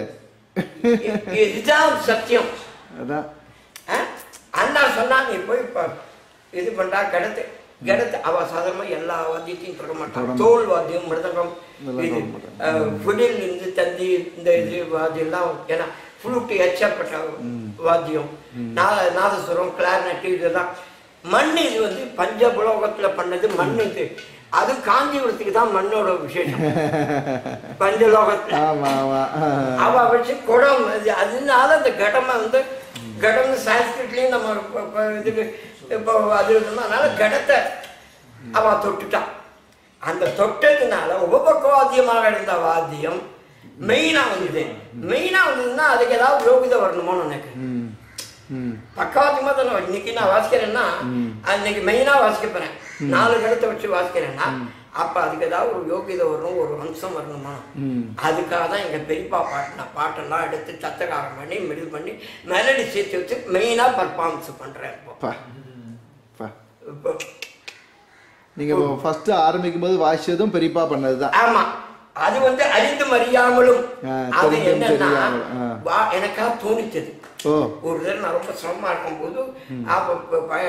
இதுதான் சத்தியம் அதான் ஆ? அண்ணா சொன்னா நீ போய் இப்ப இது பண்றா கிடத்து கிடத்து அவ சாதாரணமா எல்லா வாத்தியத்தையும் தொட மாட்டான் தொட தோல் வாத்தியம் மிருதங்கம் இதெல்லாம் இது தொட மாட்டாங்க. புடில் இருந்து தந்தி இந்த இது வாத்தியம்லாம் ஏன்னா ஃப்ளூட்டு எச்சப்பட்ட வாத்தியம் நாத நாதஸ்வரம் கிளாரினட் இதெல்லாம் மண் இது வந்து பஞ்சபுலோகத்துல பண்ணது மண் இது அது காஞ்சிபுரத்துக்கு தான் மண்ணோட விசேஷம் பஞ்சலோகத்துல ஆமா ஆமா ஆ. அவ வச்சு குடம் அது அதனால அந்த கடமை வந்து கடம்னு சான்ஸ்கிரிட்லயும் நம்ம இப்ப- இப்ப இதுக்கு இப்போ அது இருந்தோம். அதனால கடத்தை அவ தொட்டுட்டான் அந்த தொட்டதுனால உபபக்கவாத்தியமாக இருந்த வாத்தியம் மெயினா வந்தது மெயினா வந்ததுன்னா அதுக்கு ஏதாவது யோகிதை வரணுமோன்னு எனக்கு ம் ம் பக்கவாத்தியமா தானே இன்னைக்கு நான் வாசிக்கிறேன்னா அன்னைக்கு மெயினா வாசிக்க போறேன் நாலு கடத்தை வச்சு வாசிக்கிறேன்னா அப்ப அதுக்கு ஏதாவது ஒரு யோகிதை வரணும் ஒரு அம்சம் வரணுமா ம் அதுக்காக தான் எங்கள் பெரியப்பா பாட்டு நான் பாட்டெல்லாம் எடுத்து சத்தக்காரம் பண்ணி மிடில் பண்ணி மெலடி சேர்த்து வச்சு மெயினாக பர்ஃபார்மன்ஸ் பண்ணுறேன் இப்போ பா பா இப்போ நீங்க ஃபர்ஸ்ட் ஆரம்பிக்கும் போது வாசிச்சதும் பெரியப்பா பண்ணதுதான் ஆமாம் அது வந்து அறிந்தும் அறியாமலும் ஆ, அது தெரிந்தும் என்னன்னா தெரியாமல், ஆ. வா எனக்கா தோணித்தது ஓ ஒரு தடவை நான் ரொம்ப சிரமமா இருக்கும்போது அப்போ ப- பய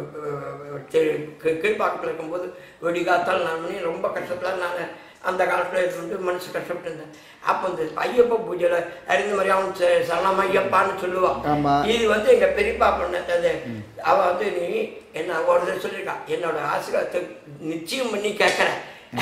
கீழ்பாக்கத்தில் இருக்கும்போது வெடிகாத்தால் நான் பண்ணி ரொம்ப கஷ்டத்தில் நான் அந்த காலத்தில் இருந்து மனசு கஷ்டப்பட்டு இருந்தேன் அப்போ இந்த ஐயப்ப பூஜையில் அறிந்த மாதிரி அவன் ச- சரணம் ஐயப்பான்னு சொல்லுவான் ஆமா. இது வந்து எங்க பெரியப்பா பண்ணது அது அவ வந்து நீ என்ன ஒரு தடவை சொல்லியிருக்கா என்னோட ஆசீர்வாதத்தை நிச்சயம் பண்ணி கேட்குறேன்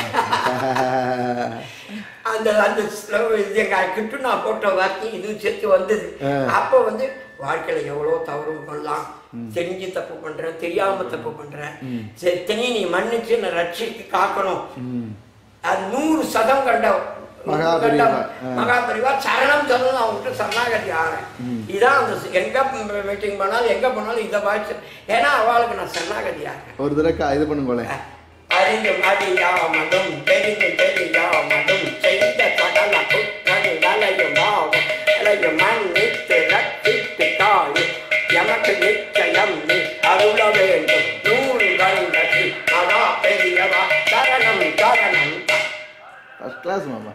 அந்த அந்த ஸ்லோ- இது எங்க கிட்ட நான் போட்ட வார்த்தை இதுவும் சேர்த்து வந்தது ஆ. அப்போ வந்து வாழ்க்கையில எவ்வளோ தவறு பண்ணலாம் தெரிஞ்சு தப்பு பண்றேன் தெரியாம தப்பு பண்றேன் எத்தனையும் நீ மன்னிச்சு என்னை ரட்சித்து காக்கணும் ம் அது நூறு சதம் கண்ட மகாபெரிவா, ஆ. மகாபரிவா சரணம் சொல்லணும் அவங்ககிட்ட சரணாகதி ஆகிறேன் இதான் அந்த ஸ்- எங்க மீட்டிங் பண்ணாலும் எங்க போனாலும் இதை வாய்ச்சி ஏன்னா அவளுக்கு நான் சரணாகதி ஆகிறேன் ஒரு தடவை க- இது பண்ணுங்களேன் அறிந்து மடியாமலும் தெரிந்து தெரியாமலும் செய்த கடல குற்றங்கள் வலையுமாகும் வலையும் மன்னித்து ரட்சித்து தாழி எமக்கு நிச்சயம் நீ அருள வேண்டும் நூறு கண்டி மகா பெரியவா சரணம் சரணம் ஃபர்ஸ்ட் கிளாஸ் மாமா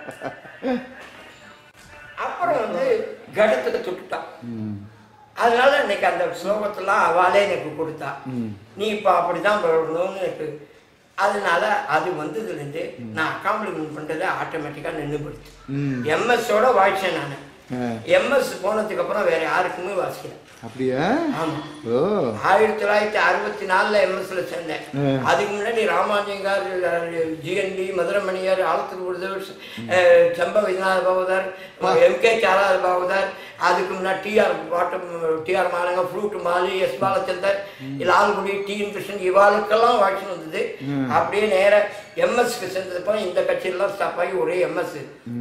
அப்புறம் வந்து கடத்துக்கு சுட்டுட்டான் ம் அதனால இன்னைக்கு அந்த ஸ்லோகத்தெல்லாம் அவளே எனக்கு கொடுத்தா ம் நீ இப்போ அப்படிதான் வரணும்னு எனக்கு அதனால அது வந்ததுலேருந்து நான் அக்காம்ப்ளிமெண்ட் பண்ணுறதை ஆட்டோமேட்டிக்காக நின்று போயிடுச்சு ம் எம்எஸோட வாய்ச்சேன் நான் ஆ, எம்எஸ் போனதுக்கு அப்புறம் வேற யாருக்குமே வாசிக்கல அப்படியா ஆமாம் ஓ ஆயிரத்தி தொள்ளாயிரத்தி அறுபத்தி நாலுல எம்எஸ்ல சேர்ந்தேன் ஆ. அதுக்கு முன்னாடி ராமாஜிங்கார் ஜிஎன்பி மதுரமணியார் ஆலத்தூர் விருதர் செம்ப விஜயநாத பாவதார் எம் கே சாராத பாவதார் அதுக்கு முன்னாடி டிஆர் பாட்டு டிஆர் மாலங்க flute Mali S Balachander Lalgudi T N Krishnan இவாளுக்கெல்லாம் வாட்சன் வந்தது அப்படியே நேர எம்எஸ்க்கு சேர்ந்ததுப்போ இந்த கட்சியெல்லாம் ஸ்டாப் ஆகி ஒரே எம்எஸ்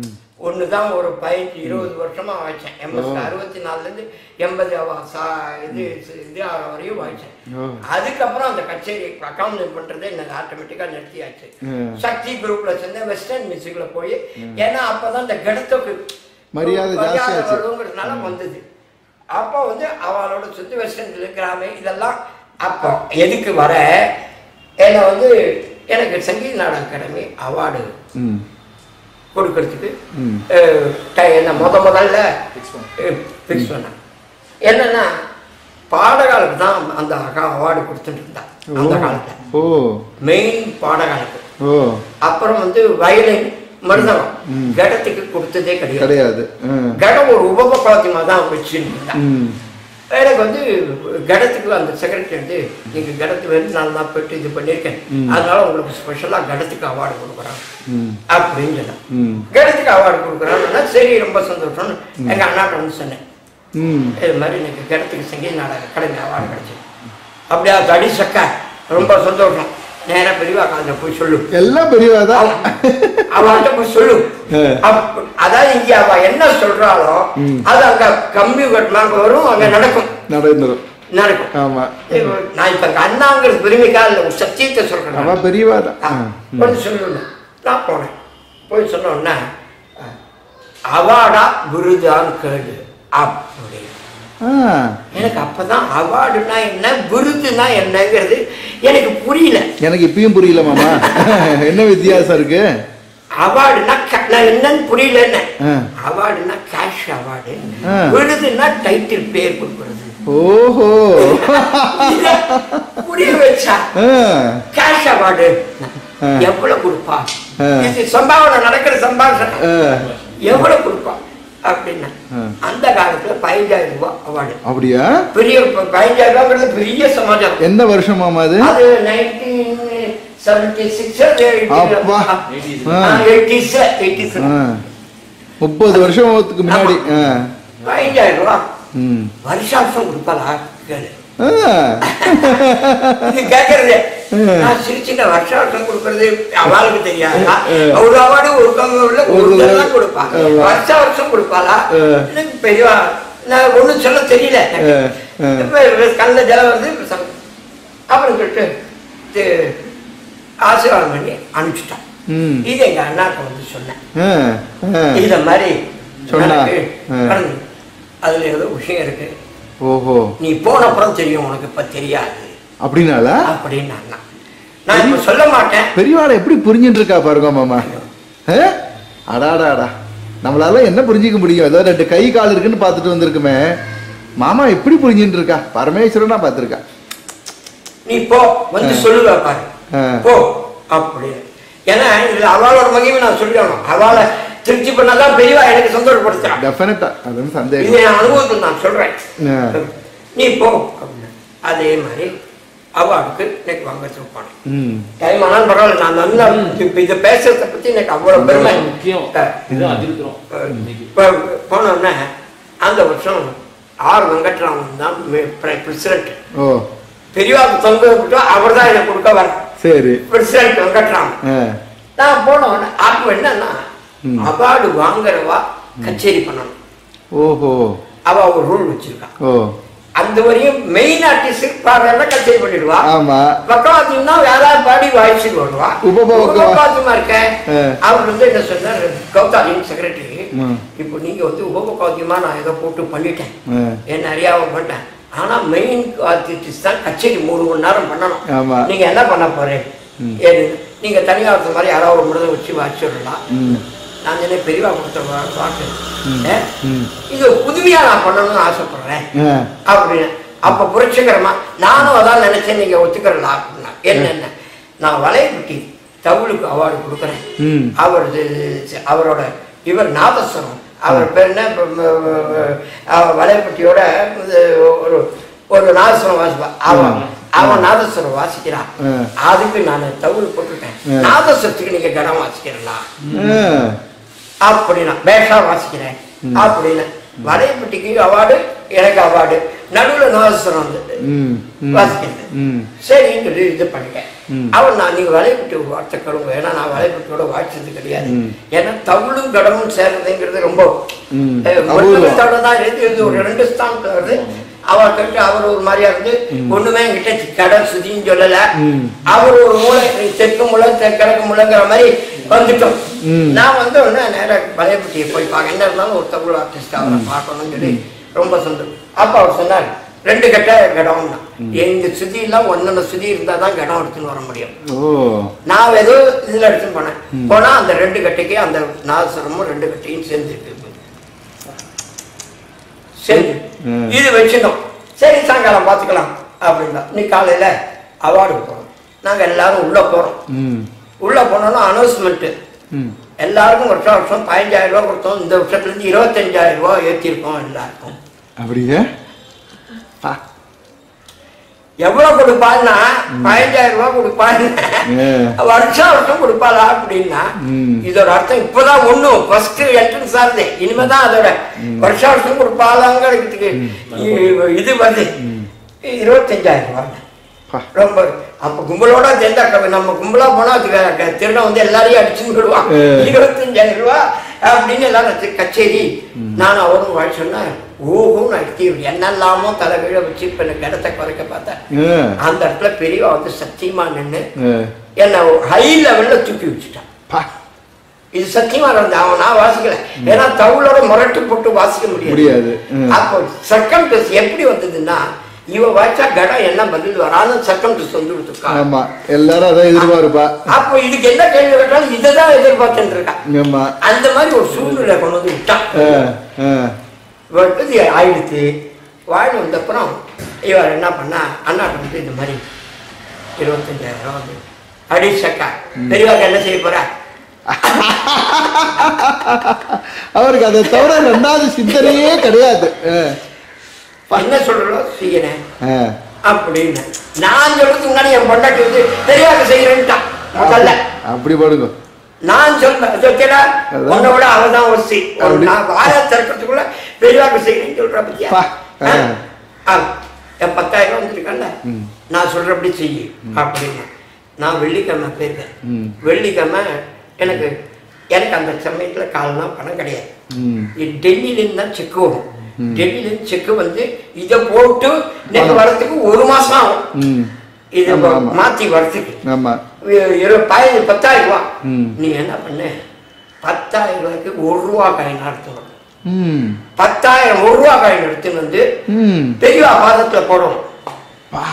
ஒன்று தான் ஒரு பதினஞ்சு இருபது வருஷமா வாய்ச்சேன் எண்பத்தி அறுபத்தி நாலுலேருந்து எண்பது அவ- சா- இது இது ஆகிற வரையும் வாய்ச்சேன் ஓ. அதுக்கப்புறம் அந்த கச்சேரி அக்காமடேட் பண்றதை எனக்கு ஆட்டோமேட்டிக்காக நிறுத்தியாச்சு ம். சக்தி குரூப்ல சேர்ந்து வெஸ்டர்ன் மியூசிக்ல போய் ஏன்னா அப்பதான் இந்த கடத்துக்கு மரியாதை ஜாஸ்தியாச்சு. வருங்கிறதுனால வந்தது அப்போ வந்து அவளோட சுத்தி வெஸ்டர்ன் கிராம இதெல்லாம் அப்போ எதுக்கு வர என்னை வந்து எனக்கு சங்கீத நாடக அகாடமி அவார்டு ம் கொடுக்கறதுக்கு ம். அஹ், ட- என்ன முத முதல்ல ஃபிக்ஸ் பண்ணேன் என்னன்னா பாடகாலுக்கு தான் அந்த அக்கா அவார்டு கொடுத்துட்டு இருந்தா அந்த காலத்துல ஓ மெயின் பாடகாலுக்கு ஓ அப்புறம் வந்து வயலின் மருதகம் கடத்துக்கு கொடுத்ததே கிடையாது கிடையாது ம். கடம் ஒரு உபபகாத்தியமாக தான் வச்சுருந்தேன் ம் எனக்கு வந்து கடத்துக்கு அந்த செக்ரட்டரி வந்து நீங்கள் கடத்து வந்து நான் தான் போயிட்டு இது பண்ணியிருக்கேன் அதனால உங்களுக்கு ஸ்பெஷலாக கடத்துக்கு அவார்டு கொடுக்குறேன் ம் அப்படின்னு சொன்னேன் ம் கடத்துக்கு அவார்டு கொடுக்குறாங்கன்னா சரி ரொம்ப சந்தோஷம்னு எங்கள் அண்ணாட்ட வந்து சொன்னேன் ம் இது மாதிரி எனக்கு கடத்துக்கு சங்கீத நாடக அகாடமி அவார்டு கிடைச்சது அப்படியா தடி சக்கா ரொம்ப சந்தோஷம் நேராக பெரியவா காலத்தில் போய் சொல்லு எல்லாம் பெரியவா தான் அவன்கிட்ட போய் சொல்லு ஆ. அப்ப- அதாவது இங்க அவ என்ன சொல்றாளோ அது அங்க கம்ப்யூட்டர் வரும் அங்க நடக்கும் நடந்துரும் நடக்கும் ஆமா நான் இப்ப எங்க அண்ணாங்கிறது பெருமைக்கா இல்ல ஒரு சத்தியத்தை சொல்றேன் அவ பெரியவா தான் ஆ, ஆ. கொஞ்சம் சொல்லணும் நான் போனேன் போய் சொன்ன உடனே அவார்டா விருதான்னு கேளு அப்படி ஆ எனக்கு அப்பதான் அவார்டுனா என்ன விருதுனா என்னங்கிறது எனக்கு புரியல எனக்கு இப்பயும் புரியல மாமா என்ன வித்தியாசம் இருக்கு அவார்டுனா க- நான் என்னன்னு புரியல என்ன ஆ. அவார்டுனா கேஷ் அவார்டு ஆ. விருதுனா டைட்டில் பேர் கொடுக்கறது ஓஹோ இத புரிய வச்சா ஆ. கேஷ் அவார்டு ஆ. எவ்வளவு கொடுப்பா ஆ. இது சம்பாவனை நடக்கிற சம்பாஷணை ஆ. எவ்வளவு கொடுப்பா அப்படின்னா ஆ. அந்த காலத்துல பதினஞ்சாயிரம் ரூபாய் அவார்டு அப்படியா பெரிய ப- பதினஞ்சாயிரம் ரூபாங்கிறது பெரிய சமாச்சாரம் எந்த வருஷம் மாமா அது அது நைன்டீன் செவன்டி சிக்ஸ் அப்பா. ஆ. எயிட்டிஸ் எயிட்டிஸ் ஆ. முப்பது வருஷத்துக்கு முன்னாடி ஆ. பதினஞ்சாயிரம் ரூபாய் ம். வருஷாம்சம் கொடுப்பாளா கேளு ஆ. இது கேட்கறது ம். நான் சிரிச்சுட்ட வருஷம் வருஷம் கொடுக்கறது அவளுக்கு தெரியாதா ம். ஒரு அவார்டு ஒரு கம்மியில் ஒரு ஒரு தடவை. தான் கொடுப்பா ஆமா. வருஷம் வருஷம் கொடுப்பாளா ம். எனக்கு பெரியவா நான் ஒண்ணும் சொல்ல தெரியல ம். ம். இப்ப கண்ணில் ஜலம் வருது இப்ப சம்- அப்புறம் சொல்லிட்டு இது ஆசீர்வாதம் பண்ணி அனுப்பிச்சிட்டான் ம். இது எங்க அண்ணாக்கு வந்து சொன்னேன் ஆ. ஆ. இத மாதிரி சொன்னா. எனக்கு ம். நடந்தது. அதுல ஏதோ விஷயம் இருக்கு ஓஹோ நீ போன அப்புறம் தெரியும் உனக்கு இப்ப தெரியாது அப்படின்னால அப்படின்னு அண்ணா நான் இப்ப சொல்ல மாட்டேன் பெரியவாளை எப்படி புரிஞ்சுட்டு இருக்கா பாருங்க மாமா ஆ? அடாடா அடா நம்மளால என்ன புரிஞ்சிக்க முடியும் ஏதோ ரெண்டு கை கால் இருக்குன்னு பார்த்துட்டு வந்திருக்குமே மாமா எப்படி புரிஞ்சுட்டு இருக்கா பரமேஸ்வரனா பார்த்துருக்கா நீ போ வந்து சொல்லுவ பாரு ஆ. போ அப்படின்னு ஏன்னா இதுல அவளோட மகிமை நான் சொல்லணும் அவளை திருச்சி பண்ணாதான் பெரியவா எனக்கு சந்தோஷப்படுத்துறான் டெஃபினட்டா அது வந்து இது சந்தேகம் என் அனுபவத்தில் நான் சொல்றேன் ஆ. நீ போ அப்படின்னு அதே மாதிரி அவார்டுக்கு எனக்கு வாங்கறதுக்கு போனேன் ம் டைம் ஆனாலும் பரவாயில்ல நான் நல்லா இப்ப இதை பேசுறத பத்தி எனக்கு அவ்வளவு பெருமை முக்கியம் இது அதிருக்கிறோம் இன்னைக்கு இப்போ போனோடனே அந்த வருஷம் ஆர் வெங்கட்ராமன் தான் பிரசிடண்ட் ஓ பெரியவாக்கு தொங்க விட்டு அவர் தான் எனக்கு கொடுக்க வர சரி பிரசிடண்ட் வெங்கட்ராமன் ஆ நான் போன உடனே அப்போ என்னன்னா ம். அவார்டு வாங்குறவா கச்சேரி பண்ணணும் ஓஹோ அவ ஒரு ரூல் வச்சிருக்கா ஓ அந்த வரையும் மெயின் ஆர்டிஸ்ட் பாடுறா கச்சேரி பண்ணிடுவா ஆமா பக்கவாத்தியம்னா வேற பாடி வாய்ச்சிட்டு வருவா உபபோகவா? உபபோகவாத்தியமா இருக்க ஆ. அவர் வந்து என்ன சொன்னார் கௌதாலின் செக்ரட்டரி ம். இப்போ நீங்க வந்து உபபோகவாத்தியமா நான் ஏதோ போட்டு பண்ணிட்டேன் ஆ. என்ன அறியாம பண்ணிட்டேன் ஆனா மெயின் ஆர்டிஸ்ட் தான் கச்சேரி மூணு மணி நேரம் பண்ணணும் ஆமா. நீங்க என்ன பண்ண போறேன் ஏது நீங்க தனியாக இருந்த மாதிரி யாராவது ஒரு மிருதம் வச்சு வாச்சிடலாம் ம் நான் சொன்ன பெரியவா கொடுத்த வா- வாக்கு ஏ? ம். இது புதுமையா நான் பண்ணணும்னு ஆசைப்படுறேன் ஆ அப்படின்னு அப்ப புரட்சிகரமா நானும் அதான் நினைச்சேன் நீங்க ஒத்துக்கிறலாம் அப்படின்னா என்னென்ன நான் வலையப்பட்டி தவுளுக்கு அவார்டு கொடுக்குறேன் ம். அவர் இது- அவரோட இவர் நாதஸ்வரம் அவர் பேர் என்ன இப்ப, ம, ம, அவர் வலையப்பட்டியோட இது ஒரு ஒரு நாதஸ்வரம் வாசிப்பான் அவன் அவன் நாதஸ்வரம் வாசிக்கிறான் ஆ. அதுக்கு நான் தவுள் போட்டுட்டேன் ஆ. நாதஸ்வரத்துக்கு நீங்க கடம் வாசிக்கிறலாம் ஆ அப்படின்னா பேஷா வாசிக்கிறேன் அப்படின்னு வலையப்பட்டிக்கு அவார்டு எனக்கு அவார்டு நடுவுல நாதஸ்வரம் வந்து ம் ம் வாசிக்கிறது ம் சரின்னு சொல்லி இது பண்ணிட்டேன் அவன் நான் நீங்க வலைப்பட்டு வார்த்தை கழுவுங்க ஏன்னா நான் வலைப்பட்டோட வாய்ச்சது கிடையாது ஏன்னா தவிழும் கடமும் சேர்றதுங்கிறது ரொம்ப ம். அஹ், அபூர்வம். ஒட்டுமொத்த தவிழ தான் இருக்கு இது ஒரு ரெண்டு ஸ்தானத்துல வருது அவர் கட்டு அவர் ஒரு மாதிரியா இருந்து ஒண்ணுமே என்கிட்ட கடல் சுதின்னு சொல்லல அவர் ஒரு மூளை தெற்கு மூளை தெ- கிழக்கு மூளைங்கிற மாதிரி வந்துட்டோம் நான் வந்து உடனே நேரா வலைப்பட்டியை போய் பார்க்க என்ன இருந்தாலும் ஒரு தமிழ் ஆர்டிஸ்ட் அவரை பார்க்கணும்னு சொல்லி ரொம்ப சந்தோஷம் அப்ப அவர் சொன்னார் ரெண்டு கட்ட கடம் தான் எங்க சுதி எல்லாம் ஒன்னொன்னு சுதி இருந்தா தான் கடம் எடுத்துன்னு வர முடியும் ஓ நான் ஏதோ இதுல எடுத்துன்னு போனேன் போனா அந்த ரெண்டு கட்டைக்கு அந்த நாசரமும் ரெண்டு கட்டையும் சேர்ந்து இருக்கு சேர்ந்து ம். இது வச்சிருந்தோம் சரி சாயங்காலம் பார்த்துக்கலாம் அப்படின்னா நீ காலையில அவார்டு போறோம் நாங்க எல்லாரும் உள்ள போறோம் ம் உள்ள போனோம்னா அனௌன்ஸ்மெண்ட் ம் எல்லாருக்கும் வருஷம் வருஷம் பதினஞ்சாயிரம் ரூபாய் கொடுத்தோம் இந்த வருஷத்துல இருந்து இருபத்தஞ்சாயிரம் ரூபாய் ஏற்றிருக்கோம் எல்லாருக்கும் அப்படியே ஆ எவ்வளவு கொடுப்பான்னா பதினஞ்சாயிரம் ரூபாய் கொடுப்பான்னு ஏ. வருஷம் வருஷம் கொடுப்பாளா அப்படின்னா ம். இதோட அர்த்தம் இப்பதான் ஒண்ணும் ஃபர்ஸ்ட் என்ட்ரன்ஸ் ஆகுது இனிமேதான் அதோட வருஷம் வருஷம் கொடுப்பாளாங்கிறதுக்கு இ- இது வருது இருபத்தஞ்சாயிரம் ரூபாய் பா. ரொம்ப அப்ப கும்பலோட சேர்ந்தா க- நம்ம கும்பலா போனா அது க- க- திருடன் வந்து எல்லாரையும் அடிச்சுன்னு விடுவான் ஏ. இருபத்தஞ்சாயிரம் ரூபாய் அப்படின்னு எல்லாரும் க- கச்சேரி நான் அவரும் வாழ் சொன்னேன் ஓஹோன்னு அடிச்சு என்னெல்லாமோ தலை கீழ வச்சு இப்ப எனக்கு இடத்த குறைக்க பார்த்தேன் ஏ. அந்த இடத்துல பெரியவா வந்து சத்தியமா நின்று ஏ. என்னை ஹை லெவல்ல தூக்கி வச்சுட்டான் பா இது சத்தியமா இருந்த அவன் நான் வாசிக்கல ஏன்னா தவுளோட முரட்டு போட்டு வாசிக்க முடியாது முடியாது. ம். அப்போ செகண்ட் டெஸ்ட் எப்படி வந்ததுன்னா இவ வாய்ச்சா கடம் என்ன பதில் வரான்னு செகண்ட் டெஸ்ட் வந்து கொடுத்துருக்கான் ஆமா எல்லாரும் அதான் எதிர்பார்ப்பா அப்போ இதுக்கு என்ன கேள்வி கேட்டாலும் இதை தான் எதிர்பார்த்துட்டு இருக்கான் ஆமா அந்த மாதிரி ஒரு சூழ்நிலை கொண்டு வந்து விட்டான் ஆ, ஆ. வந்து ஆயிடுச்சு வாழ் வந்தப்புறம் இவர் என்ன பண்ணா அண்ணாட்ட வந்து இந்த மாதிரி இருபத்தஞ்சாயிரம் ரூபா வந்து அடி சக்கா பெரியவாக்கு என்ன செய்ய போற அவருக்கு அதை தவிர ரெண்டாவது சிந்தனையே கிடையாது ஆ. என்ன சொல்றோ செய்யறேன் ஆ. அப்படின்னு நான் சொல்றதுக்கு முன்னாடி என் பொண்டாட்டி வந்து பெரியவாக்கு செய்யறேன்ட்டான் முதல்ல அப்படி படுங்க நான் சொல்றேன் ஓகேடா அதான். உன்னை விட அவன் தான் ஒசி அப்படி. நான் வாய திறக்கிறதுக்குள்ள பெரியவாக்கு செய்யறேன்னு சொல்ற பத்தியா பா. ஆ. ஆ. என் பத்தாயிரம் ரூபா வந்துருக்கல ம். நான் சொல்றபடி செய்யு அப்படின்னு நான் வெள்ளிக்கிழமை போயிருக்கேன் ம். வெள்ளிக்கிழமை எனக்கு எனக்கு அந்த சமயத்துல கால்னா பணம் கிடையாது ம். இது டெல்லியிலேருந்து தான் செக் வரும் டெல்லியிலேருந்து செக் வந்து இதை போட்டு நேற்று பணம். வரதுக்கு ஒரு மாசம் ஆகும் ம். இதை ஆமா, ஆமா. மாத்தி வரதுக்கு ஆமா இ- இரு பதினஞ்சு பத்தாயிரம் ரூபா ம். நீ என்ன பண்ண பத்தாயிரம் ரூபாய்க்கு ஒரு ரூபா காயின் எடுத்துக்கணும் ம். பத்தாயிரம் ஒரு ரூபா காயின் எடுத்துன்னு வந்து ம். பெரியவா பாதத்துல போடணும் பா.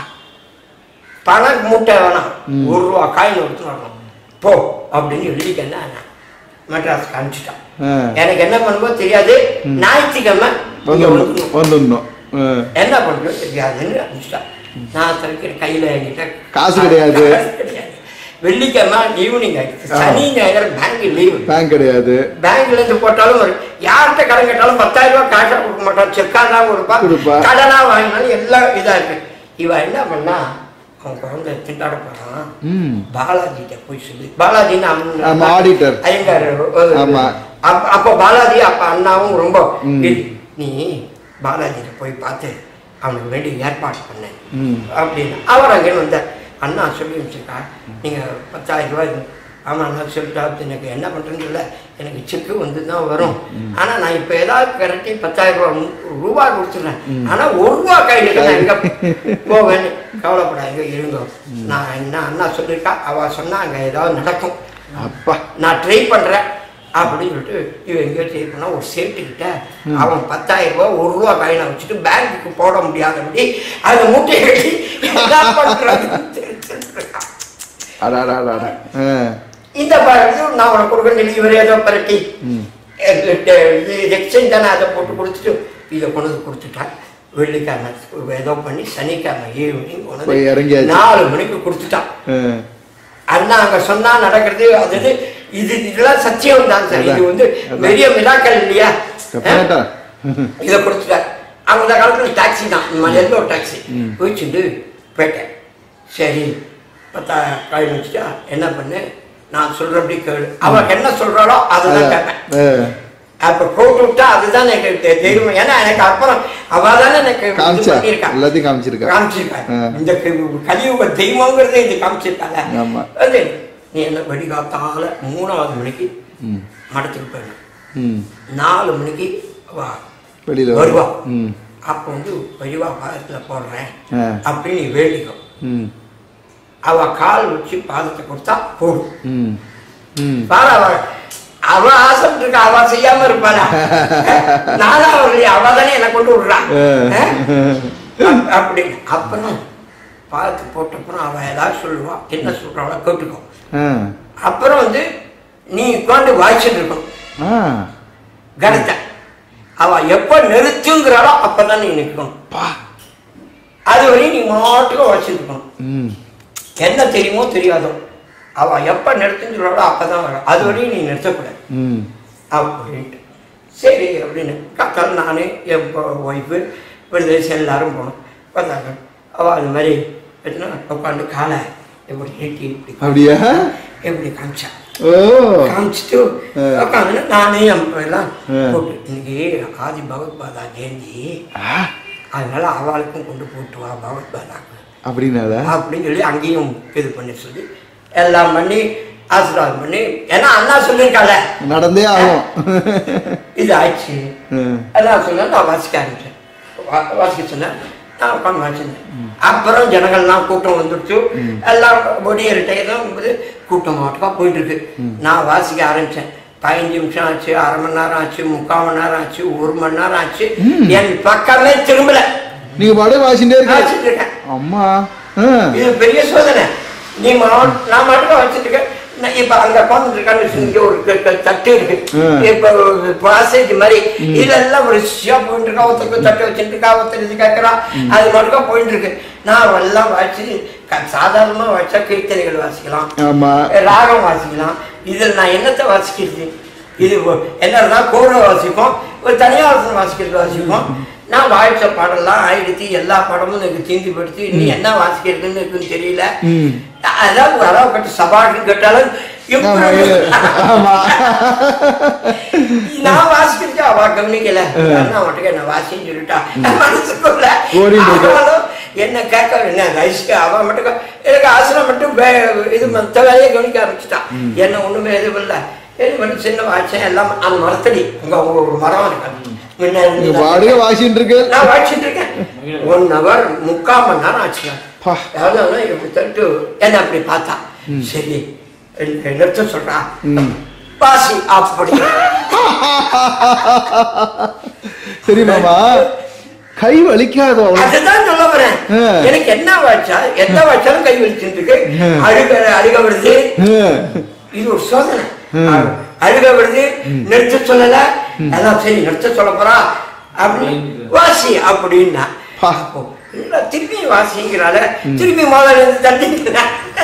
பணம் மூட்டை வேணாம் ம். ஒரு ரூபா காயின் எடுத்து வரணும் போ அப்படின்னு எழுதிக்கன்னா மெட்ராஸ்க்கு அனுப்பிச்சிட்டான் ஆ. எனக்கு என்ன பண்ணும்போது தெரியாது ஞாயிற்றுக்கிழமை இங்க வந்துடணும் வந்துடணும். வந்துடணும் ஆ. என்ன பண்ணுறது தெரியாதுன்னு அனுப்பிச்சிட்டான் நான் திறக்கிற கையில என்கிட்ட காசு கிடையாது. காசு கிடையாது வெள்ளிக்கிழமை ஈவினிங் ஆயிடுச்சு சனி ஞாயிறு பேங்க் லீவு பேங்க் கிடையாது பேங்க்ல இருந்து போட்டாலும் ஒரு யார்கிட்ட கடன் கேட்டாலும் பத்தாயிரம் ரூபாய் காசா கொடுக்க மாட்டான் செக்கா தான் கொடுப்பா கொடுப்பா. கடனா வாங்கினாலும் எல்லாம் இதா இருக்கு இவ என்ன பண்ணா அவன் குழந்தை திண்டாட போறான் ம். பாலாஜிட்ட போய் சொல்லி பாலாஜின்னு அவன் ஆமா, auditor. ஐயங்கார் ஆமா. அப்ப- அப்போ பாலாஜி அப்ப அண்ணாவும் ரொம்ப ம். இது, நீ பாலாஜிட்ட போய் பார்த்து அவனுக்கு வேண்டிய ஏற்பாடு பண்ண ம். அப்படின்னு அவர் அங்கே வந்தார் அண்ணா சொல்லி வச்சிருக்கா நீங்க பத்தாயிரம் ரூபாய் இது. ஆமா நான் சொல்லிட்டா எனக்கு என்ன பண்றேன்னு சொல்ல எனக்கு செக்கு வந்து தான் வரும் ஆனா நான் இப்ப ஏதாவது கரெக்டி பத்தாயிரம் ரூபாய் மு- ரூபாய் கொடுத்துறேன் ஆனா ஒரு ரூபா கையில் நான் எங்க போவேன் கவலைப்படாதீங்க இருங்க நான் என்ன அண்ணா சொல்லியிருக்கா அவ சொன்னா அங்க ஏதாவது நடக்கும் அப்பா நான் ட்ரை பண்றேன் அப்படின்னு சொல்லிட்டு இவன் எங்கேயோ ட்ரை பண்ணா ஒரு சேட்டு கிட்ட அவன் பத்தாயிரம் ரூபாய் ஒரு ரூபா காயினை வச்சுட்டு பேங்க்குக்கு போட முடியாதபடி அதை மூட்டையை கட்டி என்ன பண்றதுன்னு தெரிஞ்சுட்டு இருக்கான். அடாடா அடாடா ஆ. இந்த பாருங்க நான் உனக்கு கொடுக்க சொல்லி இவர் ஏதோ பரட்டி ம். எக்ஸ்சேஞ்ச் தானே அதை போட்டு கொடுத்துட்டு இதை கொண்டு வந்து கொடுத்துட்டான் வெள்ளிக்கிழமை ஏதோ பண்ணி சனிக்கிழமை ஈவினிங் கொண்டு போய் வந்து இறங்கியாச்சு. நாலு மணிக்கு கொடுத்துட்டான் ஆ. அண்ணா அங்க சொன்னா நடக்கிறது அது இது, இது இதெல்லாம் சத்தியம் தான் சார் இது அதான், வந்து அதான். பெரிய மிராக்கள் இல்லையா டெஃபினட்டா இதை கொடுத்துட்டார் அந்த காலத்துல டாக்ஸி தான் மலையில ஒரு டாக்ஸி போயிச்சுட்டு போயிட்டேன் சரி பத்தா காயின் வச்சுட்டா என்ன பண்ணு நான் சொல்றபடி கேளு அவளுக்கு என்ன சொல்றாளோ அதுதான் கேட்பேன் ஆ. அப்ப போட்டு விட்டா அதுதான் எனக்கு தெ- தெரியும் ஏன்னா எனக்கு அப்புறம் அவ தானே எனக்கு இது காமிச்சா பண்ணியிருக்கா. எல்லாத்தையும் காமிச்சிருக்கா காமிச்சிருக்கா ஆ. இந்த க- கலியுக தெய்வங்கிறதே இது காமிச்சிருக்காங்க ஆமா. அது நீ என்ன வடிகாத்தால மூணாவது மணிக்கு ம் மடத்துக்கு போயிடணும் ம் நாலு மணிக்கு வா வெளியில வருவா ம் அப்போ வந்து வடிவா பாதத்துல போடுறேன் ஆ. அப்படின்னு நீ வேண்டிக்கோ ம் அவ கால் வச்சு பாதத்தை கொடுத்தா போடும் ம் ம் பாரு அவ அவ ஆசைப்பட்டு இருக்கா அவ செய்யாம இருப்பாளா நானா அவள் அவ தானே என்னை கொண்டு விடுறான் ஆ. அப்- அப்படி அப்புறம் பாதத்து போட்டப்புறம் அவ ஏதாவது சொல்லுவா என்ன சொல்றாளோ கேட்டுக்கோ ஆ அப்புறம் வந்து நீ உட்காந்து வாய்ச்சிட்டு இருக்கணும் ஆ கணத்தை அவ எப்ப நிறுத்துங்கிறாளோ அப்பதான் நீ நிற்கணும் பா அது வரையும் நீ மாட்டுக்கும் வச்சுட்டு இருக்கணும் ம் என்ன தெரியுமோ தெரியாதோ அவ எப்ப நிறுத்துன்னு சொல்றாளோ அப்பதான் வரும் அது வரையும் நீ நிறுத்தக்கூடாது ம் அப்படின்ட்டு சரி அப்படின்னு காக்கால் நான் என் ஒய்ஃபு விடுதலை எல்லாரும் போனோம் வந்தாங்க அவள் அது மாதிரி எத்தனை உட்காந்து காலை எப்படி நீட்டி இப்படி அப்படியா எப்படி காமிச்சா ஓ காமிச்சிட்டு ஆ. உட்காந்து நானே அம் எல்லாம் ஆ. போட்டு இன்னைக்கு ஆதி பகவத் பாதா ஜெயந்தி ஆ, அதனால அவளுக்கும் கொண்டு போட்டு வா பகவத் பாதாக்கு அப்படின்னால அப்படின்னு சொல்லி அங்கேயும் இது பண்ணி சொல்லி எல்லாம் பண்ணி ஆசீர்வாதம் பண்ணி ஏன்னா அண்ணா சொல்லியிருக்காள நடந்தே ஆகும் இது ஆச்சு ம். எல்லாம் சொன்னேன் நான் வாசிக்க ஆரம்பிச்சேன் வா- வாசிக்க சொன்னேன் நான் உட்காந்து வாசிச்சேன் அப்புறம் ஜனங்கள்லாம் கூட்டம் வந்துடுச்சு எல்லாம் ஒடியர் டைம் போது கூட்டம் மாட்டமாக போயிட்டு இருக்கு நான் வாசிக்க ஆரம்பிச்சேன் பதினஞ்சு நிமிஷம் ஆச்சு அரை மணி நேரம் ஆச்சு முக்கால் மணி நேரம் ஆச்சு ஒரு மணி நேரம் ஆச்சு என் பக்கமே திரும்பல நீங்க பாடு வாசிட்டே இருக்க வாசிட்டு இருக்கேன் அம்மா ஆ. இது பெரிய சோதனை நீ மா நான் மட்டும் வச்சுட்டு இருக்கேன் நான் இப்ப அங்க உட்கார்ந்து இருக்கான்னு இங்க ஒரு க- க- தட்டு இருக்கு ம். இப்ப பாசேஜ் மாதிரி இதெல்லாம் ஒரு சியா போயிட்டு இருக்கா ஒருத்தருக்கு தட்டு வச்சுட்டு இருக்கா ஒருத்தர் இது கேட்கறான் அது மட்டும் போயிட்டு இருக்கு நான் எல்லாம் வாசி க- சாதாரணமா வச்சா கீர்த்தனைகள் வாசிக்கலாம் ஆமா ராகம் வாசிக்கலாம் இதில் நான் என்னத்தை வாசிக்கிறது இது ஒ- என்னன்னா கோர வாசிப்போம் ஒரு தனியார் வாசிக்கிறது வாசிப்போம் நான் வாய்ச்ச பாடலாம் ஆயிடுத்து எல்லா படமும் எனக்கு தீந்து படுத்து நீ என்ன வாசிக்கிறதுன்னு இருக்குன்னு தெரியல ம். அதாவது வரவு கட்டு சபாட்டு கேட்டாலும் ஆமா, எப்படி இது- ஆமா நான் வாசிக்கிறதுக்கு அவ கவனிக்கல நான் மட்டும் என்ன வாசின்னு சொல்லிட்டா மனசுக்குள்ள ஓடிட்டு இருக்கு. ஆனாலும் என்ன கேட்க என்ன ரைஸ்க்கு அவன் மட்டும் கே- எனக்கு ஆசிரம் மட்டும் வே- இது மற்ற வேலையை கவனிக்க ஆரம்பிச்சுட்டான் என்ன ஒண்ணுமே எதுவும் இல்லை இது மட்டும் சின்ன வாய்ச்சேன் எல்லாம் அந்த மரத்தடி அங்க ஒரு மரம் இருக்கு முன்ன நீங்க இருந்தது. பாடுக வாசிட்டு இருக்கு நான் வாய்ச்சிட்டு இருக்கேன் ஒன் ஹவர் முக்கால் மணி நேரம் ஆச்சுங்க பா. அதாவது இப்படி தட்டு என்ன அப்படி பார்த்தா சரி என்ன- நிறுத்த சொல்றா ம். வாசி அப்படி சரி மாமா கை வலிக்காதோ அவ்வளவு அதுதான் சொல்ல வரேன் ஆ. எனக்கு என்ன வாய்ச்சா எந்த வாய்ச்சாலும் கை வலிச்சுட்டு இருக்கு ஆ. அழுக அழுக வருது ம். இது ஒரு சோதனை ம். அழுக வருது நிறுத்த சொல்லல அதான் சரி நிறுத்த சொல்ல போறா அப்படின்னு வாசி அப்படின்னா பா. அப்போ இல்ல திருப்பி வாசிங்கிறால திருப்பி முதல்ல இருந்து தள்ளி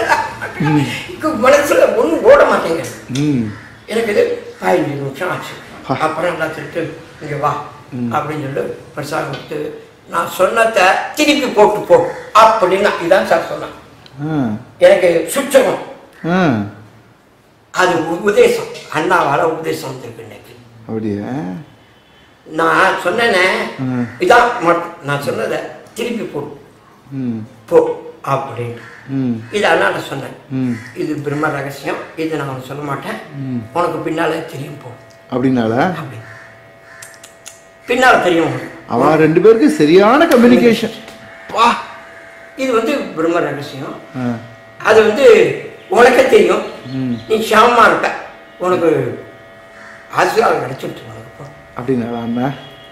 மனசுல ஒண்ணும் ஓட மாட்டேங்குது ம். எனக்கு இது பதினஞ்சு நிமிஷம் ஆச்சு ஆ. அப்புறம் எல்லாம் திட்டு இங்க வா அப்படின்னு சொல்லி பிரசாதம் கொடுத்து நான் சொன்னதை திருப்பி போட்டு போ அப்படின்னா இதான் சார் சொன்னேன் ஆ. எனக்கு சுற்றகம் ஆ. அது உ- உபதேசம் அண்ணாவால உபதேசம் வந்திருக்கு இன்னைக்கு அப்படியா நான் சொன்னேனே ம். இதான் மட்டும் நான் சொன்னதை திருப்பி போடு ம். போ அப்படின்னு ம். இது அண்ணாட்ட சொன்னேன் ம். இது பிரம்ம ரகசியம் இது நான் உனக்கு சொல்ல மாட்டேன் உனக்கு பின்னாலே தெரியும் போ அப்படின்னால அப்படி பின்னால தெரியும் உனக்கு. அவ ரெண்டு பேருக்கு சரியான கம்யூனிகேஷன் பா இது வந்து பிரம்ம ரகசியம் ஆ. அது வந்து உனக்கே தெரியும் ம். நீ ஷாமா இருப்ப உனக்கு ஆசீர்வாதம் கிடைச்சிட்டு உனக்கு போ. அப்படின்னால அண்ணா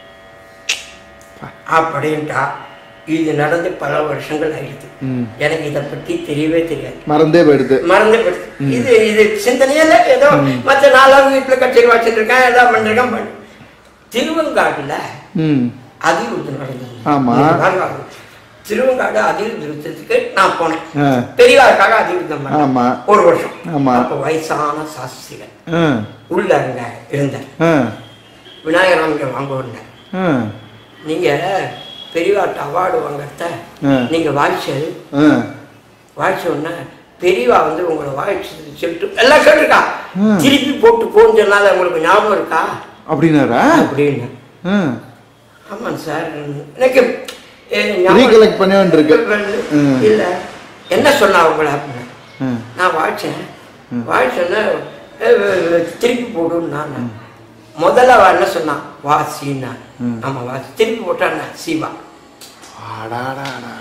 அப்படின்ட்டா இது நடந்து பல வருஷங்கள் ஆயிடுது ம். எனக்கு இதை பற்றி தெரியவே தெரியாது மறந்தே போயிடுது மறந்து போச்சு. இது இது சிந்தனையில ஏதோ மற்ற நாளாவது வீட்டுல கச்சேரி வச்சுட்டு இருக்கேன் எல்லாம் பண்ணிருக்கேன் பண்ணு திருவங்காடுல ம் அதிருத்தம் நடந்தது ஆமா. இந்த பாருங்க, திருவங்காடு அதிருத்தத்துக்கு நான் போனேன் ஆ. பெரியவாருக்காக அதிருத்தம் பண்ணேன். ஆமா. ஒரு வருஷம் ஆமா. அப்போ வயசான சாஸ்திரிகள் ஆ. உள்ள அங்க இருந்தேன் ஆ. விநாயகர் இங்க வாங்க வந்தேன் ஆ. நீங்க பெரியவாட்ட அவார்டு வாங்கறத ஆ. நீங்க வாய்ச்சது ஆ. வாய்ச்ச உடனே பெரியவா வந்து உங்களை வாய்ச்சது சொல்லிட்டு எல்லாம் கேட்டிருக்கா ம். திருப்பி போட்டு போன்னு சொன்னால உங்களுக்கு ஞாபகம் இருக்கா அப்படின்னாரா அப்படின்னு ஆ. ஆமாம் சார் எனக்கு ஏ, ஞாபகம் Recollect பண்ண வேண்டியிருக்கு. ம். இல்ல என்ன சொன்னா அவங்கள அப்படின்னு ஆ. நான் வாழ்ச்சேன் வாழ்ச்சேன்னா திருப்பி போடுன்னா நான். முதல்ல அவ என்ன சொன்னான் வா சீனா ஆமா வா திருப்பி போட்டான்னா சீவா அடாடாடா.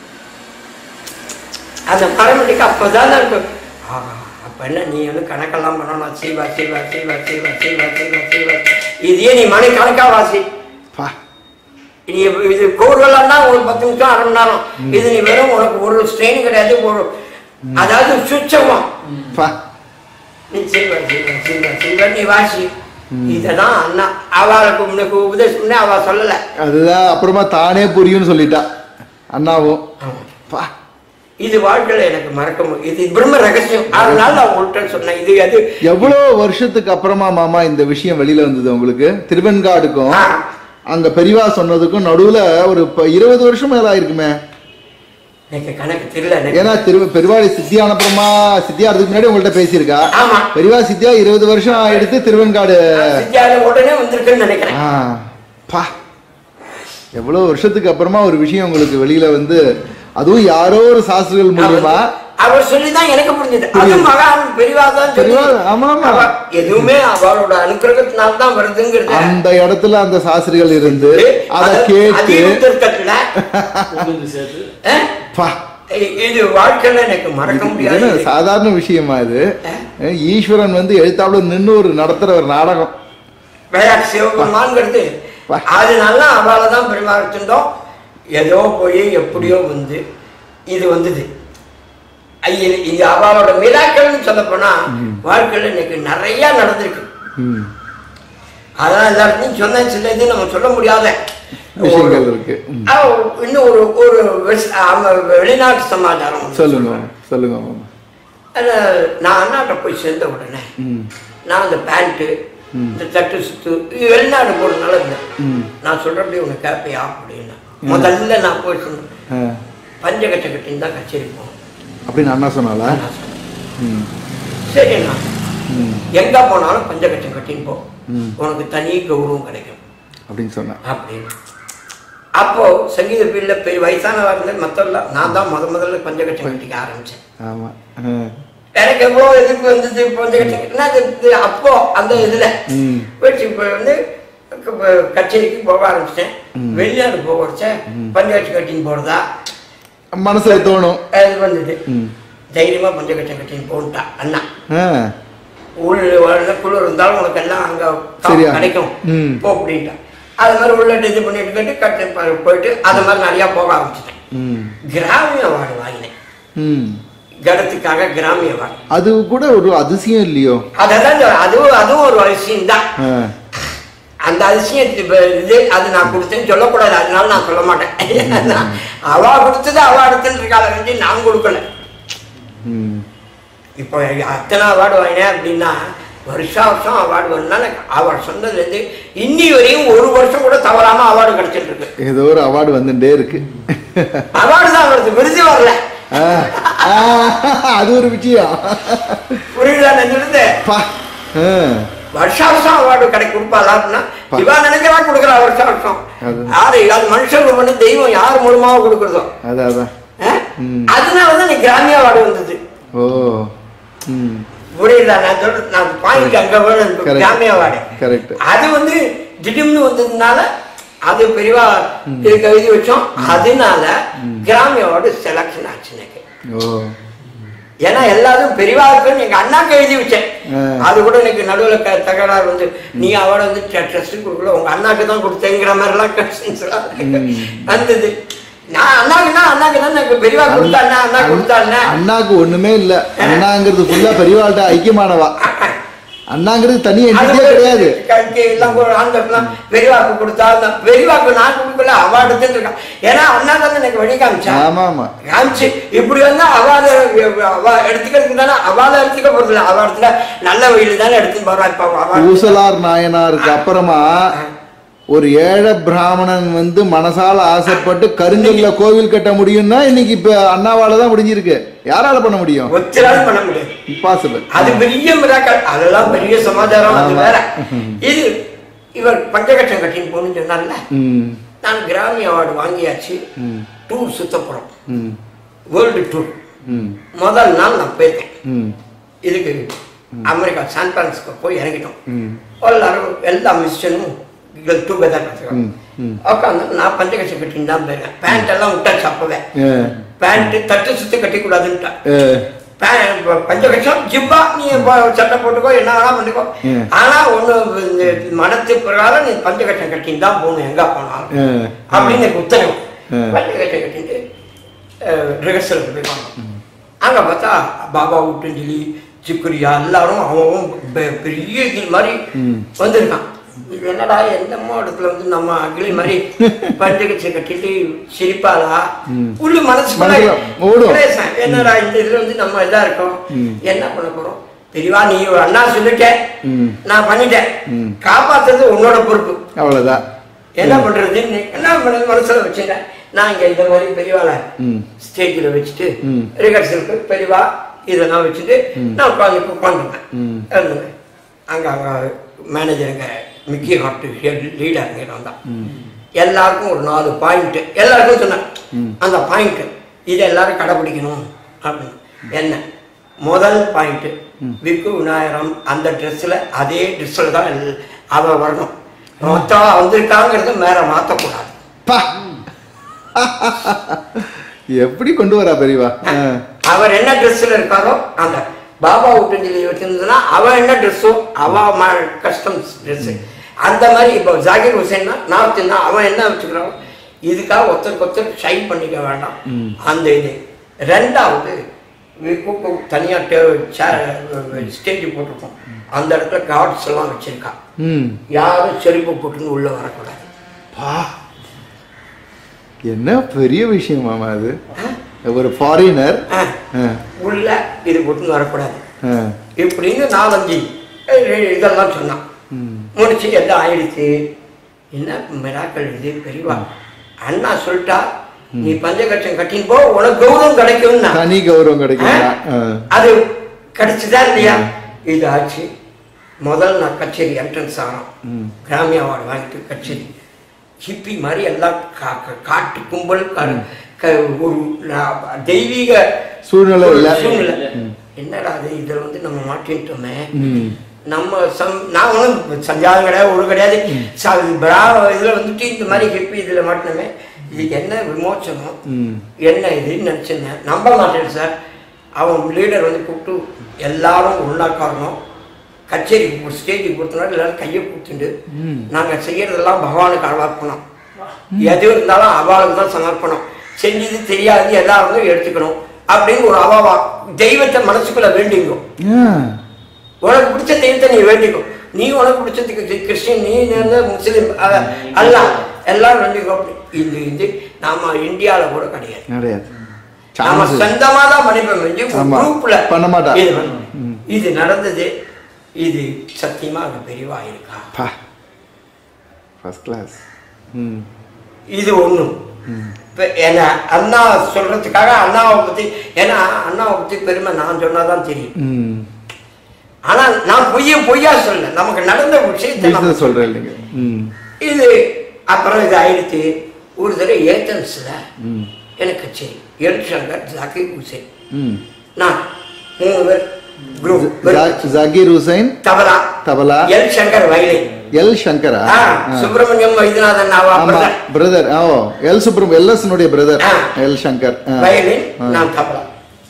அந்த பரமணிக்கு அப்போதான் இருக்கு ஆஹா, அப்ப என்ன நீ வந்து கணக்கெல்லாம் பண்ணணும் சீவா சீவா சீவா சீவா சீவா சீவா சீவா இதையே நீ மணி கணக்கா வாசி பா. நீ இது கோர்வெல்லாம் ஒரு பத்து நிமிஷம் அரை மணி நேரம் இது நீ வெறும் உனக்கு ஒரு ஸ்ட்ரெயின் கிடையாது ஒரு அதாவது சுச்சமா பா. நீ செய்வ செய்வ செய்வ செய்வ நீ வாசி இததான் அண்ணா அவளுக்கு உனக்கு உபதேசம் பண்ணி அவ சொல்லல அதுதான் அப்புறமா தானே புரியும்னு சொல்லிட்டா அண்ணாவும் பா இது வாழ்க்கையில எனக்கு மறக்க முடியும் இது பிரம்ம ரகசியம் அதனால நான் உங்கள்கிட்ட சொன்னேன் இது அது எவ்வளோ வருஷத்துக்கு அப்புறமா மாமா இந்த விஷயம் வெளியில வந்தது உங்களுக்கு திருவெண்காடுக்கும் ஆ. அங்க பெரியவா சொன்னதுக்கும் நடுவுல ஒரு ப- இருபது வருஷம் மேல ஆயிருக்குமே எனக்கு கணக்கு தெரியல எனக்கு ஏன்னா திரு பெருவாடி சித்தியான அப்புறமா சித்தியாறதுக்கு முன்னாடி உங்கள்ட்ட பேசியிருக்கா ஆமா பெரியவா சித்தியா இருபது வருஷம் எடுத்து திருவெண்காடு சித்தியால உடனே வந்திருக்குன்னு நினைக்கிறேன் ஆ, பா எவ்வளவு வருஷத்துக்கு அப்புறமா ஒரு விஷயம் உங்களுக்கு வெளியில வந்து அதுவும் யாரோ ஒரு சாஸ்திரிகள் மூலியமா அவர் சொல்லிதான் எனக்கு புரிஞ்சது அது புரியுது. மகான் பெரியவாதான் சொல்லி பெரியவா, ஆமா, ஆமா. அவ எதுவுமே அவளோட அனுக்கிரகத்தினால தான் வருதுங்கிறது அந்த இடத்துல அந்த சாஸ்திரிகள் இருந்து அதை அது- கேட்டு அதியுத்தர்க்கத்துல, உங்களுக்கு சேர்த்து அஹ், பா இது வாழ்க்கையில எனக்கு மறக்க இது முடியாது என்ன சாதாரண விஷயமா இது அஹ் ஈஸ்வரன் வந்து எழுத்தாப்புல நின்னு ஒரு நடத்துற ஒரு நாடகம் விளையாட்டு சிவபெருமான்ங்கிறது வா. அதனால அவளை தான் பெருமாள் ஏதோ போய் எப்படியோ வந்து இது வந்தது ஐய, இது அவளோட மிராக்கள்னு சொல்ல போனா வாழ்க்கையில இன்னைக்கு நிறைய நடந்திருக்கு ம், அதான் எல்லாத்தையும் சொன்னேன் சில இது நம்ம சொல்ல முடியாத விஷயங்கள் இருக்கு ம். ஆ, இன்னும் ஒரு ஒரு வெஸ்- ஆமா, வெளிநாட்டு சமாச்சாரம் ஒண்ணு சொல்லுங்க சொல்றேன். சொல்லுங்க மாமா அது நான் அண்ணாட்ட போய் சேர்ந்த உடனே ம் நான் அந்த பேண்ட்டு இந்த தட்டு சுத்து இது வெளிநாடு போறதுனால இருந்தேன் ம் நான் சொல்றபடி உனக்கு கேட்பியா அப்படின்னா முதல்ல நான் போய் சொன்னேன் ஆ, பஞ்சகச்ச கட்டின்னு தான் கச்சேரி போகணும் அப்படின்னு அண்ணா சொன்னாலா நான் சொன்னேன். ம் சரி நான் ம் எங்க போனாலும் பஞ்சகச்சம் கட்டின்னு போ ம். உனக்கு தனி கௌரவம் கிடைக்கும் அப்படின்னு சொன்னேன் அப்படின்னு அப்போ சங்கீத பீல்ல பெரிய வயசானவா இருந்த மத்தெல்லாம் நான் தான் முத முதல்ல பஞ்சகட்சம் கட்டிக்க ஆரம்பிச்சேன் ஆமா ஆ, எனக்கு எவ்வளோ எதிர்ப்பு வந்தது பஞ்சகட்சம் கட்டினா அது இது அப்போ அந்த இதுல ம் வச்சு இப்போ வந்து க- கச்சேரிக்கு போக ஆரம்பிச்சிட்டேன் வெளிநாடு போக வச்சேன் பஞ்சகட்சம் கட்டின்னு போறதா மனசுல தோணும் அது வந்தது ம் தைரியமா பஞ்சகட்சம் கட்டின்னு போன்ட்டா அண்ணா ஆ உள்ள உள்ள குளிர் இருந்தாலும் உனக்கு எல்லாம் அங்க சரியா. கிடைக்கும் ம். போ அப்படின்ட்டா அது மாதிரி உள்ள இது பண்ணிட்டு கேட்டு கட்டு ப- போயிட்டு அது மாதிரி நிறைய போக ஆரம்பிச்சிட்டேன் ம் கிராமிய அவார்டு வாங்கினேன் ம் கடத்துக்காக கிராமிய அவார்டு அது கூட ஒரு அதிசயம் இல்லையோ அதான் இந்த- அதுவும் அதுவும் ஒரு அதிசயம் தான் ஆ, அந்த அதிசயம் இப்ப இது அது நான் கொடுத்தேன்னு சொல்லக்கூடாது அதனால நான் சொல்ல மாட்டேன் அவா கொடுத்தது அவா எடுத்துட்டு இருக்காள வேண்டி நான் கொடுக்கல ம் இப்போ அத்தனை அவார்டு வாங்கினேன் அப்படின்னா வருஷா வருஷம் அவார்டு வரனால அவர் சொன்னதுலேருந்து இன்னி வரையும் ஒரு வருஷம் கூட தவறாம அவார்டு கிடைச்சிட்டு இருக்கு ஏதோ ஒரு அவார்டு வந்துட்டே இருக்கு அவார்டு தான் வருது விருது வரல ஆ, ஆ, அது ஒரு விஷயம் புரியுதா நான் சொல்லுது பா ஆ, வருஷா வருஷம் அவார்டு கடை கொடுப்பாளா அப்படின்னா இவா நினைக்கிறா கொடுக்குறா வருஷம் வருஷம் அது- யாரு அது மனுஷங்க பண்ணி தெய்வம் யார் மூலமாக கொடுக்குறதோ அதான் அதான் ஆ? ம். அதனாலதான் நீ கிராமிய அவார்டு வந்தது ஓ ம் புரியுதா நான் சொல்றது நான் பாயிண்ட் அங்க வேணும் Correct. கிராமிய அவார்டு கரெக்ட் அது வந்து திடீர்னு வந்ததுனால அது பெரியவா இதுக்கு எழுதி வச்சோம் அதனால கிராமிய அவார்டு செலக்ஷன் ஆச்சு எனக்கு ஓ ஏன்னா எல்லாரும் பெரியவா இருக்குன்னு எங்க அண்ணாக்கு எழுதி வச்சேன் ஆ. அது கூட எனக்கு நடுவுல க- தகராறு வந்து நீ அவார்டு வந்து ட்ரஸ்ட் கொடுக்கல உங்க அண்ணாக்கு தான் கொடுத்தேங்கிற மாதிரி எல்லாம் questions எல்லாம் வந்தது நான் அண்ணாக்குன்னா அண்ணாக்கு தான் எனக்கு பெரியவா கொடுத்தா அண்ணா அண்ணா கொடுத்தா அண்ணா அண்ணாக்கு ஒண்ணுமே இல்ல அண்ணாங்கிறது ஃபுல்லா பெரியவாள்கிட்ட ஐக்கியமானவா அண்ணாங்கிறது தனி என்டிட்டியே கிடையாது கல்கி எல்லாம் கூட ஆண்கள்லாம் பெரியவாக்கு கொடுத்தா அந்த பெரியவாக்கு நான் கொடுக்கல அவார்டு இருக்கான் ஏன்னா அண்ணா தான் எனக்கு வழி காமிச்சா ஆமா ஆமா காமிச்சு இப்படி வந்தா அவாத அவா எடுத்துக்கிறதுக்கு தானே அவாத எடுத்துக்க போறது இல்லை அவ இடத்துல நல்ல வழியில தானே எடுத்து போறா இப்ப அவா ஊசலார் நாயனாருக்கு அப்புறமா ஒரு ஏழை பிராமணன் வந்து மனசால ஆசைப்பட்டு கருங்கல்ல கோவில் கட்ட முடியும்னா இன்னைக்கு இப்ப அண்ணாவால தான் முடிஞ்சிருக்கு யாரால பண்ண முடியும் ஒத்திராலும் பண்ண முடியாது இம்பாசிபிள் அது பெரிய மிராக்கள் அதெல்லாம் பெரிய சமாச்சாரம் அது ஆமா. வேற இது இவர் பஞ்சகட்சம் கட்டின்னு போகணும்னு சொன்னார்ல ம் நான் கிராமி அவார்டு வாங்கியாச்சு ம் டூர் சுத்த போகிறோம் ம் வேர்ல்டு டூர் ம் முதல் நாள் நான் போயிருக்கேன் ம் இதுக்கு அமெரிக்கா சான் பிரான்சிஸ்கோ போய் இறங்கிட்டோம் ம் எல்லாரும் எல்லா மிஷனும் டுகெதர் ம், ம். உட்காந்து நான் பஞ்சகட்சம் கட்டின்னு தான் போயிருக்கேன் பேண்ட் எல்லாம் விட்டாச்சு அப்பவே ஏ பேண்ட் தட்டு சுத்தி கட்டிக்கூடாதுன்ட்டேன் ஏ பே- பஞ்சபட்சம் ஜிப்பா நீ ப- சட்டை போட்டுக்கோ என்ன வேணா பண்ணிக்கோ ம். ஆனா ஒண்ணு இந்த மனத்து பிரகாரம் நீ பஞ்சகட்சம் கட்டின்னு தான் போகணும் எங்க போனாலும் ஏ அப்படின்னு எனக்கு உத்தரவு ம். பஞ்சகட்சம் கட்டிட்டு ரிஹர்சலுக்கு போய் போனோம் அங்க பார்த்தா பாபா விட்டுஞ்சலி சிக்குரியா எல்லாரும் அவன் பெ- பெரிய இது மாதிரி ம். வந்திருக்கான் இது என்னடா எந்த இடத்துல வந்து நம்ம அகிலி மாதிரி பஞ்சகட்சம் கட்டிட்டு சிரிப்பாளா ம். உள்ள மனசுக்குள்ள மனசுல ஓடும். கிளேசம். என்னடா இந்த இதுல வந்து நம்ம இதா இருக்கோம் ம். என்ன பண்ண போறோம் தெரியவா நீ ஒரு அண்ணா சொல்லிட்டேன் ம். நான் பண்ணிட்டேன் ம். காப்பாத்துறது உன்னோட பொறுப்பு அவ்வளோதான் என்ன பண்றது நீ என்ன பண்ணது மனசுல வச்சுட்டேன் நான் இங்க இந்த மாதிரி பெரியவாளை ம் ஸ்டேஜில் வச்சுட்டு ம். ரிஹர்சலுக்கு பெரியவா இதெல்லாம் வச்சுட்டு நான் உட்காந்து உட்காந்துருந்தேன் ம். இருந்தேன் அங்க அங்க மேனேஜருங்க மிக்கி ஹார்ட் லீடர் அங்கே வந்தான் எல்லாருக்கும் ஒரு நாலு பாயிண்ட் எல்லாருக்கும் சொன்னேன் அந்த பாயிண்ட் இதை எல்லாரும் கடைபிடிக்கணும் அப்படின்னு என்ன முதல் பாயிண்ட் விக்கு விநாயகம் அந்த ட்ரெஸ்ஸில் அதே ட்ரெஸ்ஸில் தான் எல்- அவ வரணும் மொத்தம் வந்திருக்காங்கிறத மேல மாற்றக்கூடாது பா எப்படி கொண்டு வரா பெரியவா ஆ. அவர் என்ன ட்ரெஸ்ஸில் இருக்காரோ அந்த பாபா விட்டுஞ்சலி வச்சிருந்ததுன்னா அவன் என்ன ட்ரெஸ்ஸோ அவ கஸ்டம்ஸ் ட்ரெஸ்ஸு அந்த மாதிரி இப்போ ஜாகிர் ஹுசேன்னா நார்த் இந்தியா அவன் என்ன வச்சுக்கிறானோ இதுக்காக ஒருத்தருக்கு ஒருத்தர் ஷைன் பண்ணிக்க வேண்டாம் அந்த இது ரெண்டாவது தனியாக ஸ்டேஜ் போட்டிருக்கோம் அந்த இடத்துல கார்ட்ஸ் எல்லாம் வச்சிருக்கா ம் யாரும் செருப்பு போட்டுன்னு உள்ள வரக்கூடாது பா என்ன பெரிய விஷயம் மாமா அது ஒரு ஃபாரினர் ஆ, உள்ள இது போட்டுன்னு வரக்கூடாது ஆ இப்படின்னு நாலஞ்சு அஹ், இதெல்லாம் சொன்னான் முடிச்சு எல்லாம் ஆயிடுச்சு என்ன மிராக்கள் இது பெரியவா அண்ணா சொல்லிட்டா நீ பஞ்சகட்சம் கட்டின்னு போ உனக்கு கௌரவம் கிடைக்கும்னா தனி கௌரவம் கிடைக்குங்களா ஆ. அது கிடைச்சுதா இல்லையா இது ஆச்சு முதல் நான் கச்சேரி என்ட்ரன்ஸ் ஆகிறோம் கிராமி அவார்டு வாங்கிட்டு கச்சேரி ஹிப்பி மாதிரி எல்லாம் கா- கா- காட்டு கும்பல் கா- க- ஒரு நா- தெய்வீக சூழ்நிலை ஒரு இல்ல. சூழ்நிலை என்னடா அது இதில் வந்து நம்ம மாட்டின்ட்டோமே ம். நம்ம சம் நான் ஒன்றும் சஞ்சாதம் கிடையாது ஒரு கிடையாது ச- பிரா இதில் வந்துட்டு இந்த மாதிரி ஹிப்பி இதில் மாட்டினோமே இதுக்கு என்ன விமோச்சனம் ம். என்ன இதுன்னு நினச்சிருந்தேன் நம்ப மாட்டேன் சார் அவன் லீடர் வந்து கூப்பிட்டு எல்லாரும் ஒன்றாக்காரணும் கச்சேரிக்கு ஒரு ஸ்டேஜுக்கு கொடுத்தனால எல்லாரும் கையை கொடுத்துட்டு நாங்கள் செய்யறதெல்லாம் பகவானுக்கு அர்ப்பணம் எது இருந்தாலும் அவளுக்கு தான் சமர்ப்பணம் செஞ்சது தெரியாது எல்லாரும் எடுத்துக்கணும் அப்படின்னு ஒரு அவாவா தெய்வத்தை மனசுக்குள்ள வேண்டிங்கோ ஆ. உனக்கு பிடிச்ச தெய்வத்தை நீ வேண்டிக்கோ நீ உனக்கு பிடிச்சதுக்கு கி- கிறிஸ்டின் நீ வந்து முஸ்லீம் அ- அல்லாஹ் எல்லாரும் வேண்டிக்கோ அப்படி. இது இது நாம இந்தியால கூட கிடையாது கிடையாது நாம சான்ஸ் சொந்தமா தான் பண்ணிப்போம் வந்து ஆமா. குரூப்ல பண்ண மாட்டா. இது பண்ண- இது நடந்தது இது சத்தியமா அங்க பெரியவா இருக்கா பா ஃபர்ஸ்ட் கிளாஸ் ம் இது ஒண்ணு இப்ப என்ன அண்ணா சொல்றதுக்காக அண்ணாவை பத்தி ஏன்னா அண்ணாவை பத்தி பெருமை நான் சொன்னாதான் தெரியும் ம் ஆனா நான் பொய்ய பொய்யா சொல்ல நமக்கு நடந்த விஷயத்தை நம்ம விஷயத்தை சொல்கிறேன் இல்லைங்க ம் இது அப்புறம் இது ஆயிடுச்சு ஒரு தடவை ஏத்தன்ஸ்ல ம் எனக்கு சரி எல் சங்கர் ஜாக்கிர் ஹுசேன் ம் நான் மூணு பேர் குரூப் ஜா- Zakir Hussain tabla tabla L Shankar violin L சங்கரா ஆ, சுப்பிரமணியம் வைத்தியநாதன் அவா ஆமா brother. பிரதர் ஓ எல் சுப்ரம் எல்எஸ்னுடைய பிரதர் ஆ. எல் சங்கர் ஆ. வயலின் ஆ. நான் தபலா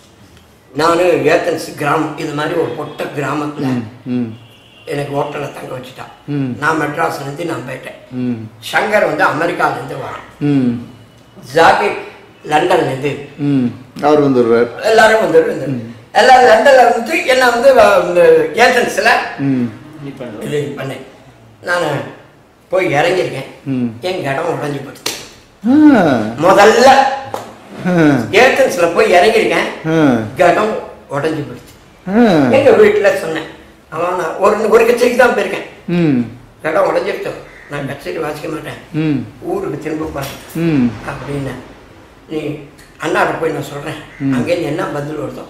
நானு ஏத்தன்ஸ் கிராமம் இது மாதிரி ஒரு பொட்ட கிராமத்துல ம் எனக்கு ஹோட்டல்ல தங்க வச்சுட்டான் ம். நான் மெட்ராஸ்ல இருந்து நான் போயிட்டேன் ம் சங்கர் வந்து அமெரிக்கால இருந்து வரான் ம் ஜாகிர் லண்டன்ல இருந்து ம் அவர் வந்துடுறார் எல்லாரும் வந்து எல்லாரும் லண்டன்ல வந்து என்ன வந்து ஏஜென்சில ம் இது பண்ணேன் நான் போய் இறங்கியிருக்கேன் ம். எங்க இடம் உடஞ்சி போச்சு ஆ. முதல்ல ஆ. ஏஜென்சில போய் இறங்கியிருக்கேன் ஆ. இடம் உடஞ்சி போச்சு ஆ. எங்க வீட்டுல சொன்னேன் அவன் நான் ஒரு ஒரு கச்சேரிக்கு தான் போயிருக்கேன் ம் இடம் உடஞ்சிருச்சோம் நான் கச்சேரி வாசிக்க மாட்டேன் ம் ஊருக்கு திரும்ப பாரு ம் அப்படின்னு நீ அண்ணாட்ட போய் நான் சொல்றேன் அங்கேருந்து என்ன பதில் வருதோ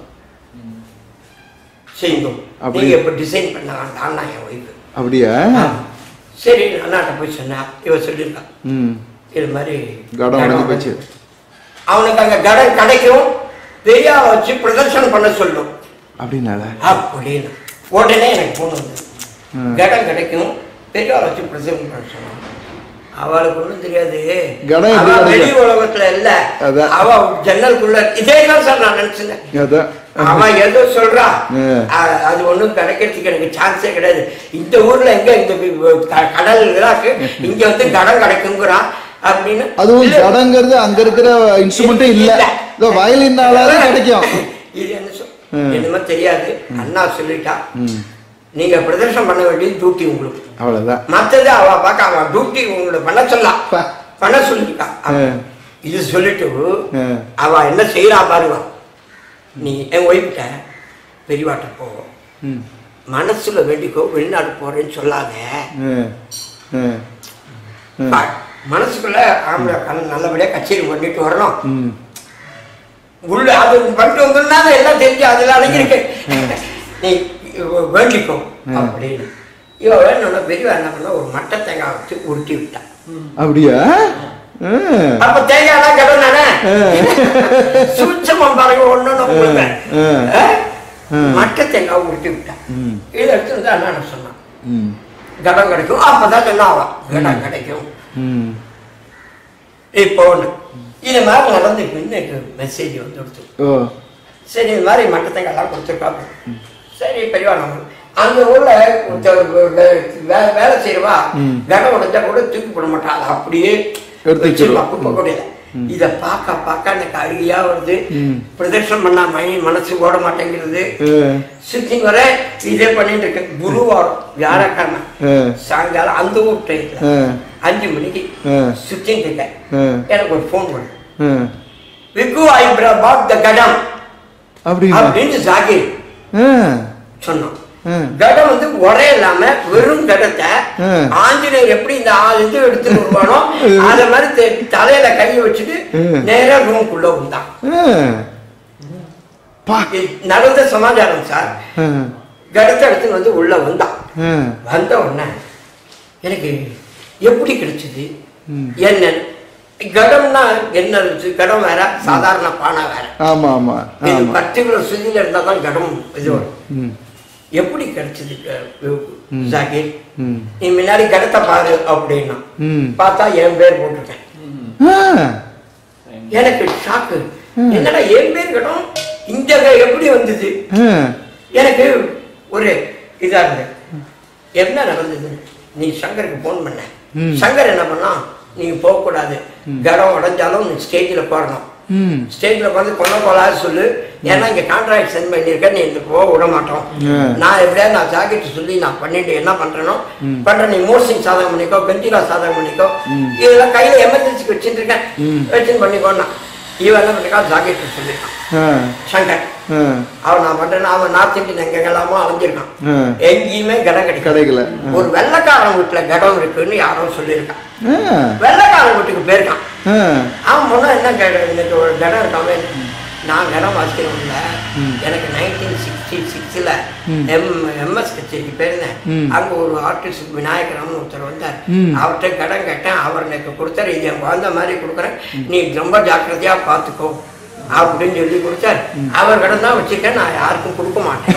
செய்யுங்க அப்படி- நீங்க இப்ப டிசைன் பண்ண வேண்டாம் என் ஒய்ஃபு அப்படியா சரி அண்ணாட்ட போய் சொன்னேன் இவ சொல்லியிருக்கான் ம் இது மாதிரி கடம் உடைஞ்சு போச்சு அவனுக்கு அங்க கடன் கிடைக்கும் பெரியா வச்சு பிரதர்ஷனம் பண்ண சொல்லும் அப்படின்னால அப்படின்னு உடனே எனக்கு போன் வந்தது ம். கடன் கிடைக்கும் பெரியா வச்சு பிரதர்ஷனம் பண்ண சொன்னான் அவளுக்கு ஒண்ணும் தெரியாது கடன் எப்படி அவ கிடைக்கும்? வெளி உலகத்துல இல்ல அதான். அவ ஜன்னலுக்குள்ள இதே தான் சார் நான் நினைச்சேன் அதான் அவன் ஏதோ சொல்றா ம். அ- அது ஒண்ணும் கிடைக்கிறதுக்கு எனக்கு சான்ஸே கிடையாது இந்த ஊர்ல எங்க இந்த வி- வி- க- கடல் இருக்கு இங்க வந்து கடன் கிடைக்குங்கிறான் அப்படின்னு அதுவும் இல்ல. ஜடங்கிறது அங்க இருக்கிற இன்ஸ்ட்ருமெண்ட்டே இல்ல இதோ வயலின்னால கிடைக்கும் இது என்ன சொல் ம். என்னமோ தெரியாது அண்ணா சொல்லிட்டா ம் நீங்க பிரதர்ஷனம் பண்ண வேண்டியது டியூட்டி உங்களுக்கு அவ்வளவுதான் மத்தது அவ பார்க்க அவ டியூட்டி உங்களுக்கு பண்ண சொல்லலாம் பா. பண்ண சொல்லிட்டா ம். இது சொல்லிட்டு ம். அவ என்ன செய்யறா பாருங்க நீ என் ஒய்ஃப்ட பெரியவாட்ட போ ம் மனசுல வேண்டிக்கோ வெளிநாடு போறேன்னு சொல்லாத ம் ம் ம் பா- மனசுக்குள்ள ஆம்பளை கண் நல்லபடியா கச்சேரி பண்ணிட்டு வரணும் ம் உள்ள அது பண்ணிட்டு வந்ததுனால எல்லாம் தெரிஞ்சு அதுல அடங்கியிருக்கு நீ வேண்டிக்கோ அப்படின்னு இவ வேணும்னா பெரியவா என்ன பண்ண ஒரு மட்டை தேங்காய் வச்சு உருட்டி விட்டான் அப்படியா ம் அப்ப தேங்காய்லாம் கடன் தானே ம். சூட்சமம் பாருங்க ஒண்ணு ம். ம். மட்டை தேங்காய் உருட்டி விட்டான் ம். இதை எடுத்து வந்து அண்ணா சொன்னான் ம் கடன் கிடைக்கும் அப்பதான் சொன்னா அவன் கடன் கிடைக்கும் ம் இப்போ ஒண்ணு இது மாதிரி நடந்து இன்னைக்கு மெசேஜ் வந்து கொடுத்து ஓ சரி இது மாதிரி மட்டத்தைங்கெல்லாம் கொடுத்துருக்காங்க சரி பெரியவா நம்ம அந்த ஊர்ல ஒருத்த வே- வே- வேலை செய்யறவா ம். கடம் உடைஞ்சா கூட தூக்கி போட மாட்டா அதை அப்படியே எடுத்து வச்சிருவா, வச்சிருவா. குப்பை கொடையில இத பார்க்க பார்க்க எனக்கு அழுகியா வருது ம். பிரதர்ஷனம் பண்ணா மணி மனசு ஓட மாட்டேங்கிறது ம். சுத்தி வர இதே பண்ணிட்டு இருக்கேன் குருவாரம் வியாழக்கிழமை ம். சாயங்காலம் அந்த ஊர் டைம்ல ம். அஞ்சு மணிக்கு ம். சுத்தின்னு இருக்கேன் ம். எனக்கு ஒரு ஃபோன் பண்ணு ம். விக்கு ஐ பாட் த கடம் அப்படிங்களா அப்படின்னு ஜாகிர் ம். சொன்னோம் ம். கடம் வந்து உரை இல்லாம வெறும் கடத்தை ம். ஆஞ்சநேயர் எப்படி இந்த ஆள் இது எடுத்துட்டு வருவானோ அத மாதிரி தெ- தலையில கையை வச்சுட்டு ம். நேரா ரூமுக்குள்ள வந்தான் ம். பா இது நடந்த சமாச்சாரம் சார் ம். கடத்தை எடுத்துன்னு வந்து உள்ள வந்தான் ம். வந்த உடனே எனக்கு எப்படி கிடைச்சது ம். என்ன கடம்னா என்ன இருந்துச்சு கடம் வேற சாதாரண பானை வேற ஆமா ஆமா இது ஆமா பர்டிகுலர் சுதியில இருந்தா தான் கடம் இது வரும் ம். எப்படி கிடைச்சது க- ஜாகிர் ம். நீ முன்னாடி கடத்தை பாரு அப்படின்னா ம். பார்த்தா என் பேர் போட்டிருக்கேன் ஆ. எனக்கு ஷாக்கு என்னடா என் பேர் கடம் இந்த க- எப்படி வந்தது ஆ. எனக்கு ஒரு இதா இருந்தது என்ன நடந்தது நீ சங்கருக்கு ஃபோன் பண்ண ம். சங்கர் என்ன பண்ணா நீங்க போகக்கூடாது கடம் உடைஞ்சாலும் நீ ஸ்டேஜில் போடணும் ம். ஸ்டேஜில் வந்து கொல்ல போலாது சொல்லு ஏன்னா இங்கே கான்ட்ராக்ட் சென்ட் பண்ணியிருக்கேன் நீ இந்த போக விட மாட்டோம் ம். நான் எப்படியாவது நான் ஜாக்கெட் சொல்லி நான் பண்ணிட்டு என்ன பண்றேனோ பண்றேன் நீ மோர்சிங் சாதகம் பண்ணிக்கோ பெஞ்சிரா சாதகம் பண்ணிக்கோ இதெல்லாம் கையில எமர்ஜென்சிக்கு வச்சுட்டு இருக்கேன் வச்சுன்னு பண்ணிக்கோன்னா இவன் என்ன பண்ணிக்கா ஜாக்கெட் சொல்லியிருக்கான் ஆ. சங்கர் ஆ. அவன் நான் பண்றேன் அவன் நார்த் இந்தியன் எங்கெல்லாமோ அலைஞ்சிருக்கான் ஆ. எங்கேயுமே கடம் கிடைக்கல கிடைக்கல ஒரு வெள்ளைக்காரன் வீட்டுல கடம் இருக்குன்னு யாரோ சொல்லியிருக்கான் ஆ. வெள்ளைக்காரன் வீட்டுக்கு போயிருக்கான் ஆ. அவன் முன்ன என்ன கடம் எனக்கு ஒரு கடம் இருக்காமே நான் கடம் வாசிக்கிறோம்ல எனக்கு நைன்டீன் சிக்ஸ்டி சிக்ஸில் எம் எம்எஸ் கச்சேரிக்கு போயிருந்தேன் ம். அங்கே ஒரு ஆர்டிஸ்ட் விநாயகராம்னு ஒருத்தர் வந்தார் ம். அவர்கிட்ட கடன் கேட்டேன் அவர் எனக்கு கொடுத்தாரு இது என் குழந்த மாதிரி கொடுக்குறேன் நீ ரொம்ப ஜாக்கிரதையா பார்த்துக்கோ அப்படின்னு சொல்லி கொடுத்தார் அவர் கடன் தான் வச்சிருக்கேன் நான் யாருக்கும் கொடுக்க மாட்டேன்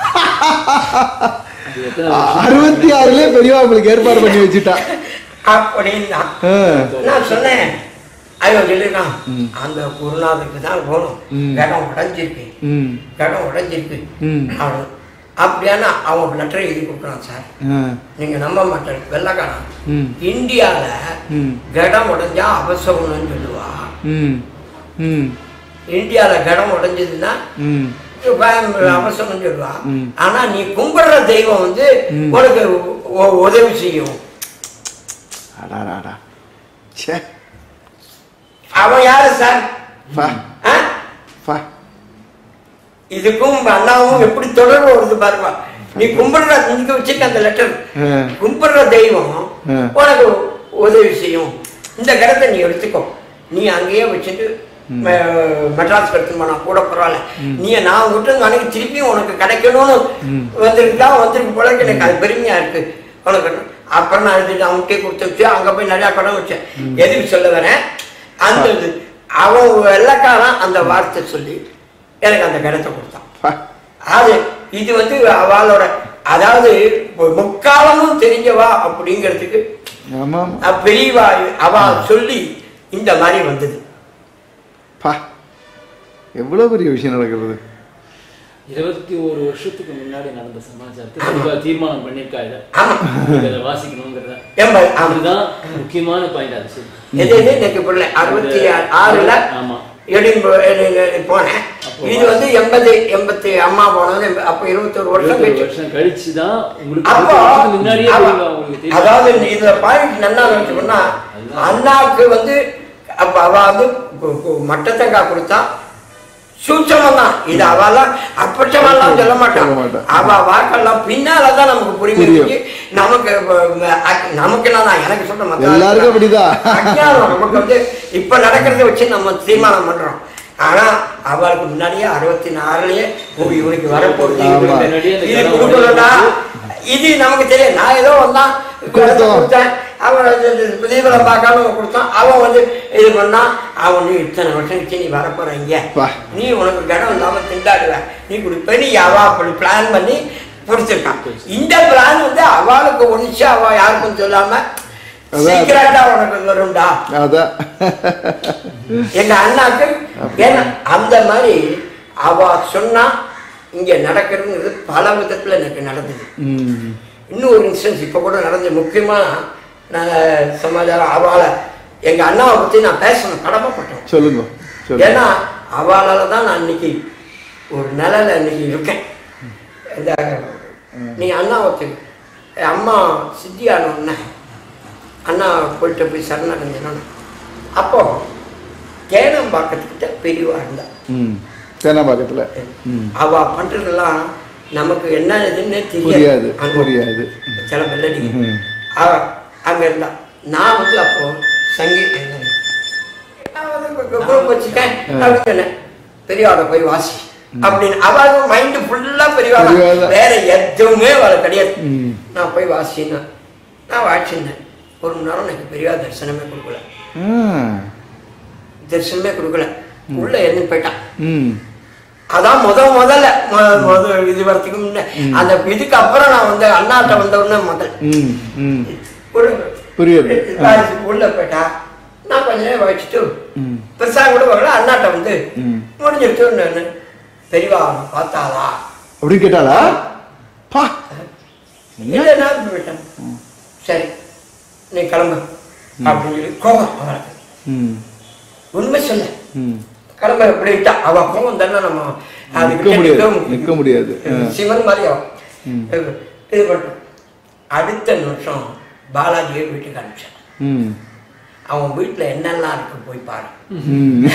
அது எத்தனை அ- வருஷம்? அறுபத்தி ஆறுலயே பெரியவா உங்களுக்கு ஏற்பாடு பண்ணி வச்சுட்டா அப்படின்னா ஆ. நான் சொன்னேன் ஐயோ சொல்லிருக்கான் அந்த குருநாதருக்கு தான் போகணும் ம். கடம் உடைஞ்சிருக்கு ம். கடம் உடைஞ்சிருக்கு ம். அவன் அப்படியானா அவன் லெட்டர் எழுதி கொடுக்குறான் சார் ஆ. நீங்க நம்ப மாட்டேன் வெள்ளக்காரன் ம். இந்தியால ம். கடம் உடைஞ்சா அவசகுணம்னு சொல்லுவா ம். ம். இந்தியால கடம் உடைஞ்சதுன்னா ம். அவசரம் சொல்லுவா ம். ஆனா நீ கும்பிடுற தெய்வம் வந்து ம். உனக்கு உ- உதவி செய்யும் அடாடாடா. ச்சே. அவன் யாரு சார் பா. ஆ? பா. இதுக்கும் அண்ணாவும் எப்படி தொடர்பு வருது பாருங்க நீ கும்பிடுற இங்க வச்சிருக்க அந்த லெட்டர் ஆ. கும்பிடுற தெய்வம் ஆ. உனக்கு உதவி செய்யும் இந்த கடத்தை நீ எடுத்துக்கோ நீ அங்கேயே வச்சுட்டு ம- மெட்ராஸ்க்கு எடுத்து போனா கூட பரவாயில்ல நீ நான் உங்ககிட்ட இருந்து அன்னைக்கு திருப்பியும் உனக்கு கிடைக்கணும்னு வந்திருக்கா வந்திருக்கு போல எனக்கு அது பெருமையா இருக்கு உனக்கு அப்புறம் நான் எடுத்துட்டு அவன்கிட்டே கொடுத்து வச்சு அங்க போய் நிறைய கடன் வச்சேன் எதுக்கு சொல்ல வரேன் அந்த இது அவன் வெள்ளக்காரன் அந்த வார்த்தை சொல்லி எனக்கு அந்த கடத்தை கொடுத்தான் பா. அது இது வந்து அவளோட அதாவது முக்காலமும் தெரிஞ்சவா அப்படிங்கிறதுக்கு ஆமா ஆமா. அஹ் பெரியவா அவ சொல்லி இந்த மாதிரி வந்தது பா எவ்வளவு பெரிய விஷயம் நடக்கிறது இருபத்தி ஒரு வருஷத்துக்கு முன்னாடி நடந்த சமாச்சாரத்தை தெளிவா தீர்மானம் பண்ணிருக்கா இதை ஆமா உங்களுக்கு அதை வாசிக்கணுங்கிறத எண்பது ஆமா அதுதான் முக்கியமான பாயிண்ட் அது சரி எது எது எனக்கு பிள்ளை அறுபத்தி ஆறுல ஆமா எடின் போனேன் இது வந்து எண்பது எண்பத்தி அம்மா போனது எண்ப- அப்ப இருபத்தொரு வருஷம் இருபத்தி ஒரு கழிச்சு வருஷம் கழிச்சு தான் உங்களுக்கு அப்போ இருபத்தி வருஷத்துக்கு முன்னாடியே அவ- தெளிவா உங்களுக்கு தெரியும் அதாவது இந்த- இதுல பாயிண்ட் நல்லா வச்சுக்கணும்னா அண்ணாவுக்கு வந்து அப்ப அவ வந்து கு- கு- மட்டத்தங்காய் கொடுத்தா சூட்சமம் தான் இது அவெல்லாம் அப்பட்சமெல்லாம் சொல்ல மாட்டான் சொல்ல மாட்டான். அவ வாக்கெல்லாம் பின்னாலதான் நமக்கு புரியும் புரியும். நமக்கு அஹ், அஹ், நமக்கு நான் எனக்கு சொல்ற மத்த எல்லாருக்கும் அப்படிதான். அஞ்ஞானம் நமக்கு வந்து இப்ப நடக்கிறத வச்சு நம்ம தீர்மானம் பண்றோம் ஆனா அவளுக்கு முன்னாடியே அறுபத்தி நாலுலயே ஓ, இவனுக்கு வரப்போகுது ஆமா. இவனுக்கு முன்னாடியே அந்த இது கனவு கொடுக்கணும்டா இது நமக்கு தெரியும் நான் ஏதோ வந்தான் கொடுத்தோம். கொடுத்தேன் அவன் தீவிரம் பார்க்காம கொடுத்தான் அவன் வந்து இது பண்ணான் அவன் நீ இத்தனை வருஷம் கழிச்சு நீ வரப்போற இங்க பா. நீ உனக்கு கடம் இல்லாம திண்டாடுவ நீ கொடுப்ப நீ அவ அப்படி பிளான் பண்ணி பிடிச்சிருக்கான் இந்த பிளான் வந்து அவளுக்கு ஒழிச்சு அவ யாருக்கும் சொல்லாம அதான். சீக்கிரட்டா உனக்கு வரும்டா அதான் எங்க அண்ணாக்கு ஏன்னா அந்த மாதிரி அவ சொன்னா இங்க நடக்கிறதுங்கிறது பல விதத்துல எனக்கு நடந்தது ம். இன்னும் ஒரு இன்சிடென்ஸ் இப்போ கூட நடந்து முக்கியமா நாங்கள் சமாச்சாரம் அவளை எங்க அண்ணாவை பத்தி நான் பேசணும் கடமைப்பட்டோம் சொல்லுங்க சொல்லுங்க ஏன்னா அவளால தான் நான் இன்னைக்கு ஒரு நிலையில இன்னைக்கு இருக்கேன் இந்த நீ அண்ணா ஒருத்தர் என் அம்மா சித்தியான உடனே அண்ணா போயிட்டு போய் சரணடைஞ்சேன் அப்போ தேனம்பாக்கத்துக்கிட்ட பெரியவா இருந்தா ம் தேனாம்பாக்கத்துல ம் அவ பண்றதெல்லாம் நமக்கு என்ன இதுன்னு புரியாது தெரியாது அங்க புரியாது சில பெல்லடி ம். அவ அங்க இருந்தா நான் வந்து அப்போ சங்கீத நான் வந்து குரூப் வச்சுட்டேன் அப்படின்னு சொன்னேன் பெரியவாட போய் வாசி அப்படின்னு அவள் மைண்டு ஃபுல்லா பெரியவாட பெரியவாதான். வேற எதுவுமே அவளை கிடையாது ம். நான் போய் வாசினா நான் வாசினேன் ஒரு மணி நேரம் எனக்கு பெரியவா தரிசனமே கொடுக்கல ஆ. தரிசனமே கொடுக்கல உள்ள இறந்து போயிட்டான் ம் அதான் முத முதல்ல மு- முத இது வரத்துக்கு முன்ன அந்த இதுக்கு அப்புறம் நான் வந்து அண்ணாட்ட வந்த உடனே முதல் ம் ம் ஒரு புரியுது. வாசி- உள்ள போயிட்டா நான் கொஞ்ச நேரம் வச்சுட்டு ம். பெருசா கூட வரல அண்ணாட்ட வந்து ம். முடிஞ்சிருச்சு நான் பெரியவா அவனை பார்த்தாளா அப்படி கேட்டாளா பா இல்லை நான் போயிட்டேன் சரி நீ கிளம்பு அப்படின்னு சொல்லி கோபம் அவளுக்கு ம் உண்மை சொல்ல ம் கிளம்ப எப்படிட்டா அவ கோபம் தானே நம்ம நிக்க முடியாது நிக்க முடியாது ஆ. சிவன் மாதிரி அவன் ம். இது பண்ணுறோம் அடுத்த நிமிஷம் பாலாஜியை வீட்டுக்கு அனுப்பிச்சான் ம் அவன் வீட்டுல என்னெல்லாம் இருக்கு போய் பாரு ம்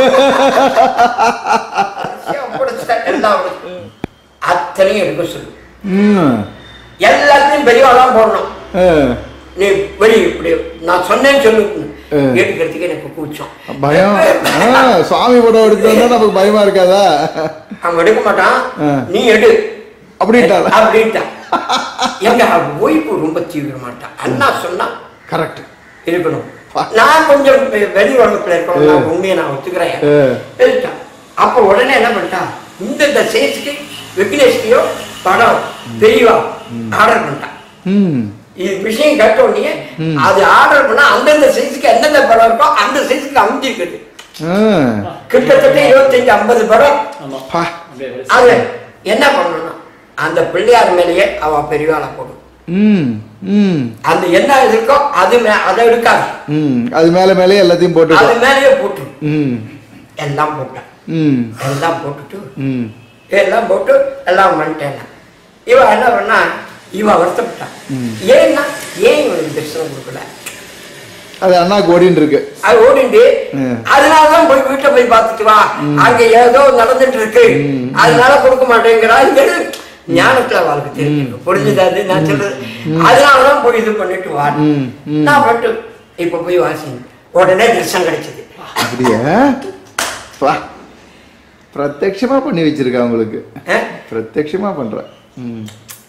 ஒப்படைச்சிட்டேன், எல்லாம் ஒப்படைச்சு. அத்தனையும் எடுக்க சொல்லு ம் எல்லாத்தையும் பெரியவாதான் போடணும் ஆ. நீ வெளியே இப்படி நான் சொன்னேன்னு சொல்லு ஆ. எடுக்கிறதுக்கு எனக்கு கூச்சம் பயம் ஆ, சுவாமி படம் எடுத்தோம்னா நமக்கு பயமா இருக்காதா அவன் எடுக்க மாட்டான் ஆ. நீ எடு அப்படின்ட்டாளா? அப்படின்ட்டான் எங்க ஒய்ஃபு ரொம்ப தீவிர மாட்டான் அண்ணா சொன்னா கரெக்ட் இருக்கணும் நான் கொஞ்சம் வெ- வெளி உலகத்துல இருக்கணும் நான் உண்மையை நான் ஒத்துக்கிறேன் ஆ. எடுத்தான் அப்ப உடனே என்ன பண்ணிட்டான் இந்த இந்த சேஸ்க்கு விக்னேஷ்கையோ படம் தெரியவா ஆர்டர் பண்ணிட்டான் ம் இது விஷயம் கேட்ட உடனே அது ஆர்டர் பண்ணா அந்தந்த சைஸுக்கு எந்தெந்த படம் இருக்கோ அந்த சைஸுக்கு அமைஞ்சிருக்குது ஆ. கிட்டத்தட்ட இருபத்தஞ்சு ஐம்பது படம் ஆமா பா. அப்படியே வரிசை. அது என்ன பண்ணணும்னா அந்த பிள்ளையார் மேலேயே அவ பெரியவாளை போடும் ம் ம் அந்த என்ன இருக்கோ அது மே அதை எடுக்காது ம் அது மேல மேலே எல்லாத்தையும் அது போட்டு மேலேயே போட்டுரும் ம் எல்லாம் போட்டேன் ம் எல்லாம் போட்டுட்டு ம் எல்லாம் போட்டு எல்லாம் பண்ணிட்டேன் நான். இவன் என்ன பண்ணா இவன் வருத்தப்பட்டான் ஏன்னா ஏன் இவனுக்கு தரிசனம் கொடுக்கல அது அண்ணாக்கு ஓடின்னு இருக்கு அது ஓடிண்டு ம். அதனாலதான் போய் வீட்டை போய் பார்த்துட்டு வா அங்க ஏதோ நடந்துட்டு இருக்கு அதனால கொடுக்க மாட்டேங்கிறா இது ஞானத்துல வாழ்க்கை தெரியும் புரிஞ்சுதாது நான் சொல்றது அதனாலதான் போய் இது பண்ணிட்டு வா ம், ம். நான் மட்டும் இப்ப போய் வாசிங்க உடனே தரிசனம் கிடைச்சது அப்படியா பா பிரத்யட்சமா பண்ணி வச்சிருக்கா உங்களுக்கு அஹ்? பிரத்யட்சமா பண்ற ம்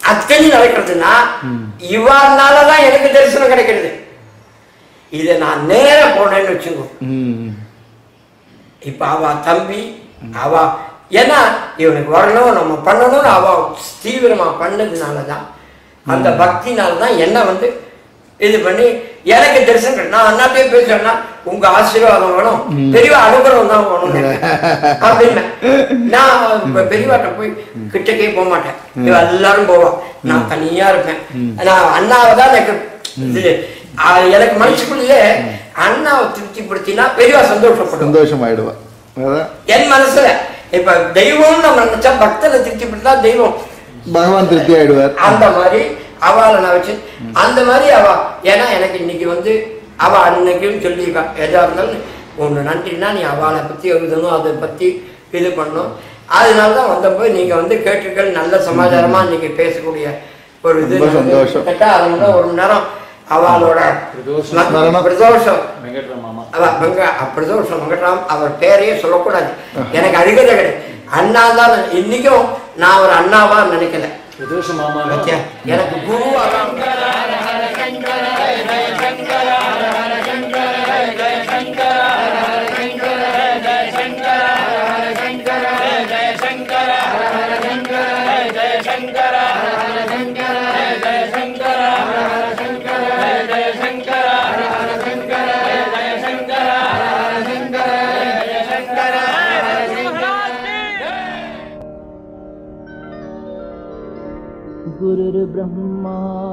அத்தனை நடக்கிறதுனா இவனாலதான் எனக்கு தரிசனம் கிடைக்கிறது இதை நான் நேரா போனேன்னு வச்சுக்கோ ம் இப்ப அவ தம்பி அவ ஏன்னா இவனுக்கு வரணும் நம்ம பண்ணணும்னு அவ தீவிரமா பண்ணதுனாலதான் அந்த பக்தினால தான் என்ன வந்து இது பண்ணி எனக்கு தரிசனம் கிடை- நான் அண்ணாட்டே பேசுறேன்னா உங்க ஆசீர்வாதம் வேணும் பெரியவா அனுகிரகம் தான் வேணும் அப்படின்னு நான் இப்ப பெரியவாட்ட போய் கிட்டக்கே போக மாட்டேன் இவ எல்லாரும் போவா நான் தனியா இருப்பேன் நான் அண்ணாவை தான் எனக்கு இது ஆ, எனக்கு மனசுக்குள்ளேயே அண்ணாவை திருப்திப்படுத்தினா பெரியவா சந்தோஷப்படும் சந்தோஷம் ஆயிடுவா அதான் என் மனசுல இப்ப தெய்வம்னு நம்ம நினைச்சா பக்தனை திருப்திப்படுத்தா தெய்வம் பகவான் திருப்தி ஆயிடுவார் அந்த மாதிரி அவளை நான் வச்சு அந்த மாதிரி அவ ஏன்னா எனக்கு இன்னைக்கு வந்து அவ அன்னைக்குன்னு சொல்லியிருக்கா எதா இருந்தாலும் ஒன்று நன்றினா நீ அவளை பத்தி எழுதணும் அதை பத்தி இது பண்ணணும் அதனால தான் வந்தபோது நீங்க வந்து கேட்டுக்கள் நல்ல சமாச்சாரமா இன்னைக்கு பேசக்கூடிய ஒரு இது ரொம்ப சந்தோஷம். கேட்டா அதனால ஒரு மணி நேரம் அவளோட பிரதோஷம். ஸ்மரணம். பிரதோஷம் வெங்கட்ராம் மாமா அவ வெங்க பிரதோஷம் வெங்கட்ராம் அவர் பேரையே சொல்லக்கூடாது எனக்கு அழுகதை கிடையாது அண்ணா தான் இன்னைக்கும் நான் ஒரு அண்ணாவா நினைக்கல பிரதோஷ மாமா பாத்தியா? எனக்கு குருவா गुरुर्ब्रह्मा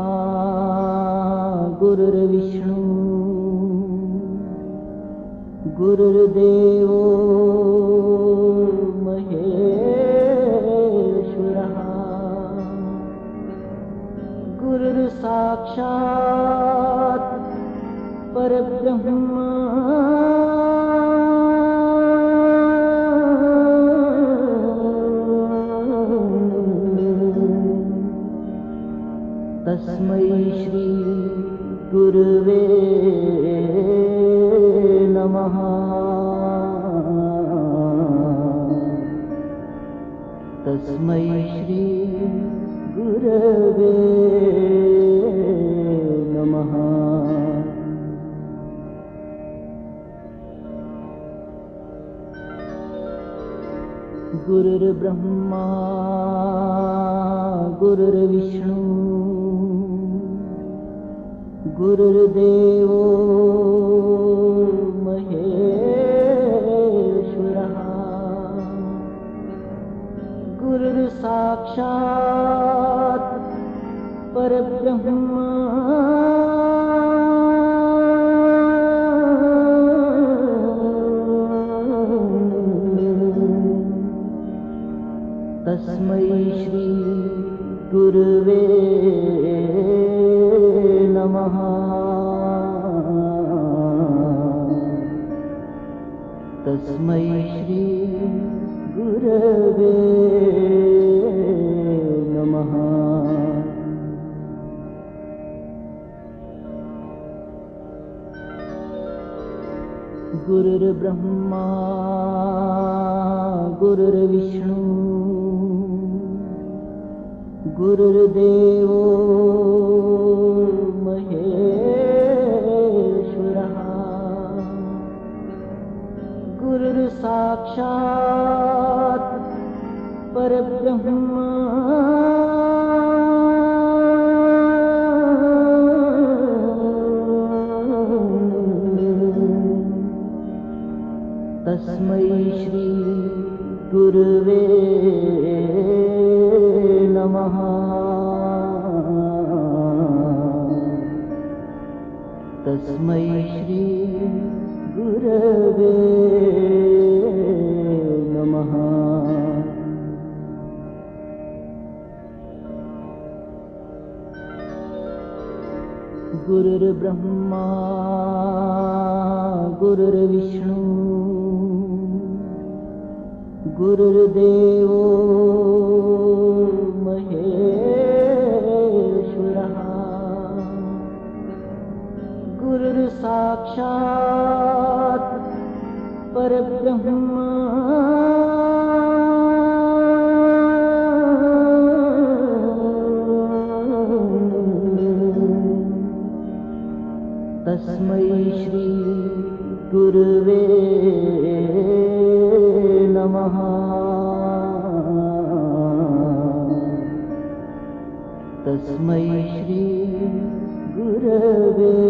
गुरुर्विष्णु गुरुर्देवो महेश्वरः गुरुर्साक्षात् परब्रह्म तस्मै श्री गुरुवे नमः तस्मै श्री गुरवे नमः गुरुर्ब्रह्मा गुरुर्विष्णु गुरुर्देवो महेश्वरः गुरुर्साक्षात् परब्रह्म तस्मै श्री गुरुवे नमः तस्मै श्री गुरवे नमः गुरुर्ब्रह्मा गुरुर्विष्णु गुरुर्देवो महेश्वरः गुरुर्साक्षात् परब्रह्म तस्मै श्री गुरुवे नमः तस्मै श्री गुरवे नमः गुरुर्ब्रह्मा गुरुर्विष्णु गुरुर्देवो महेश्वरः गुरुर्साक्षात् परब्रह्म तस्मै श्री गुरवे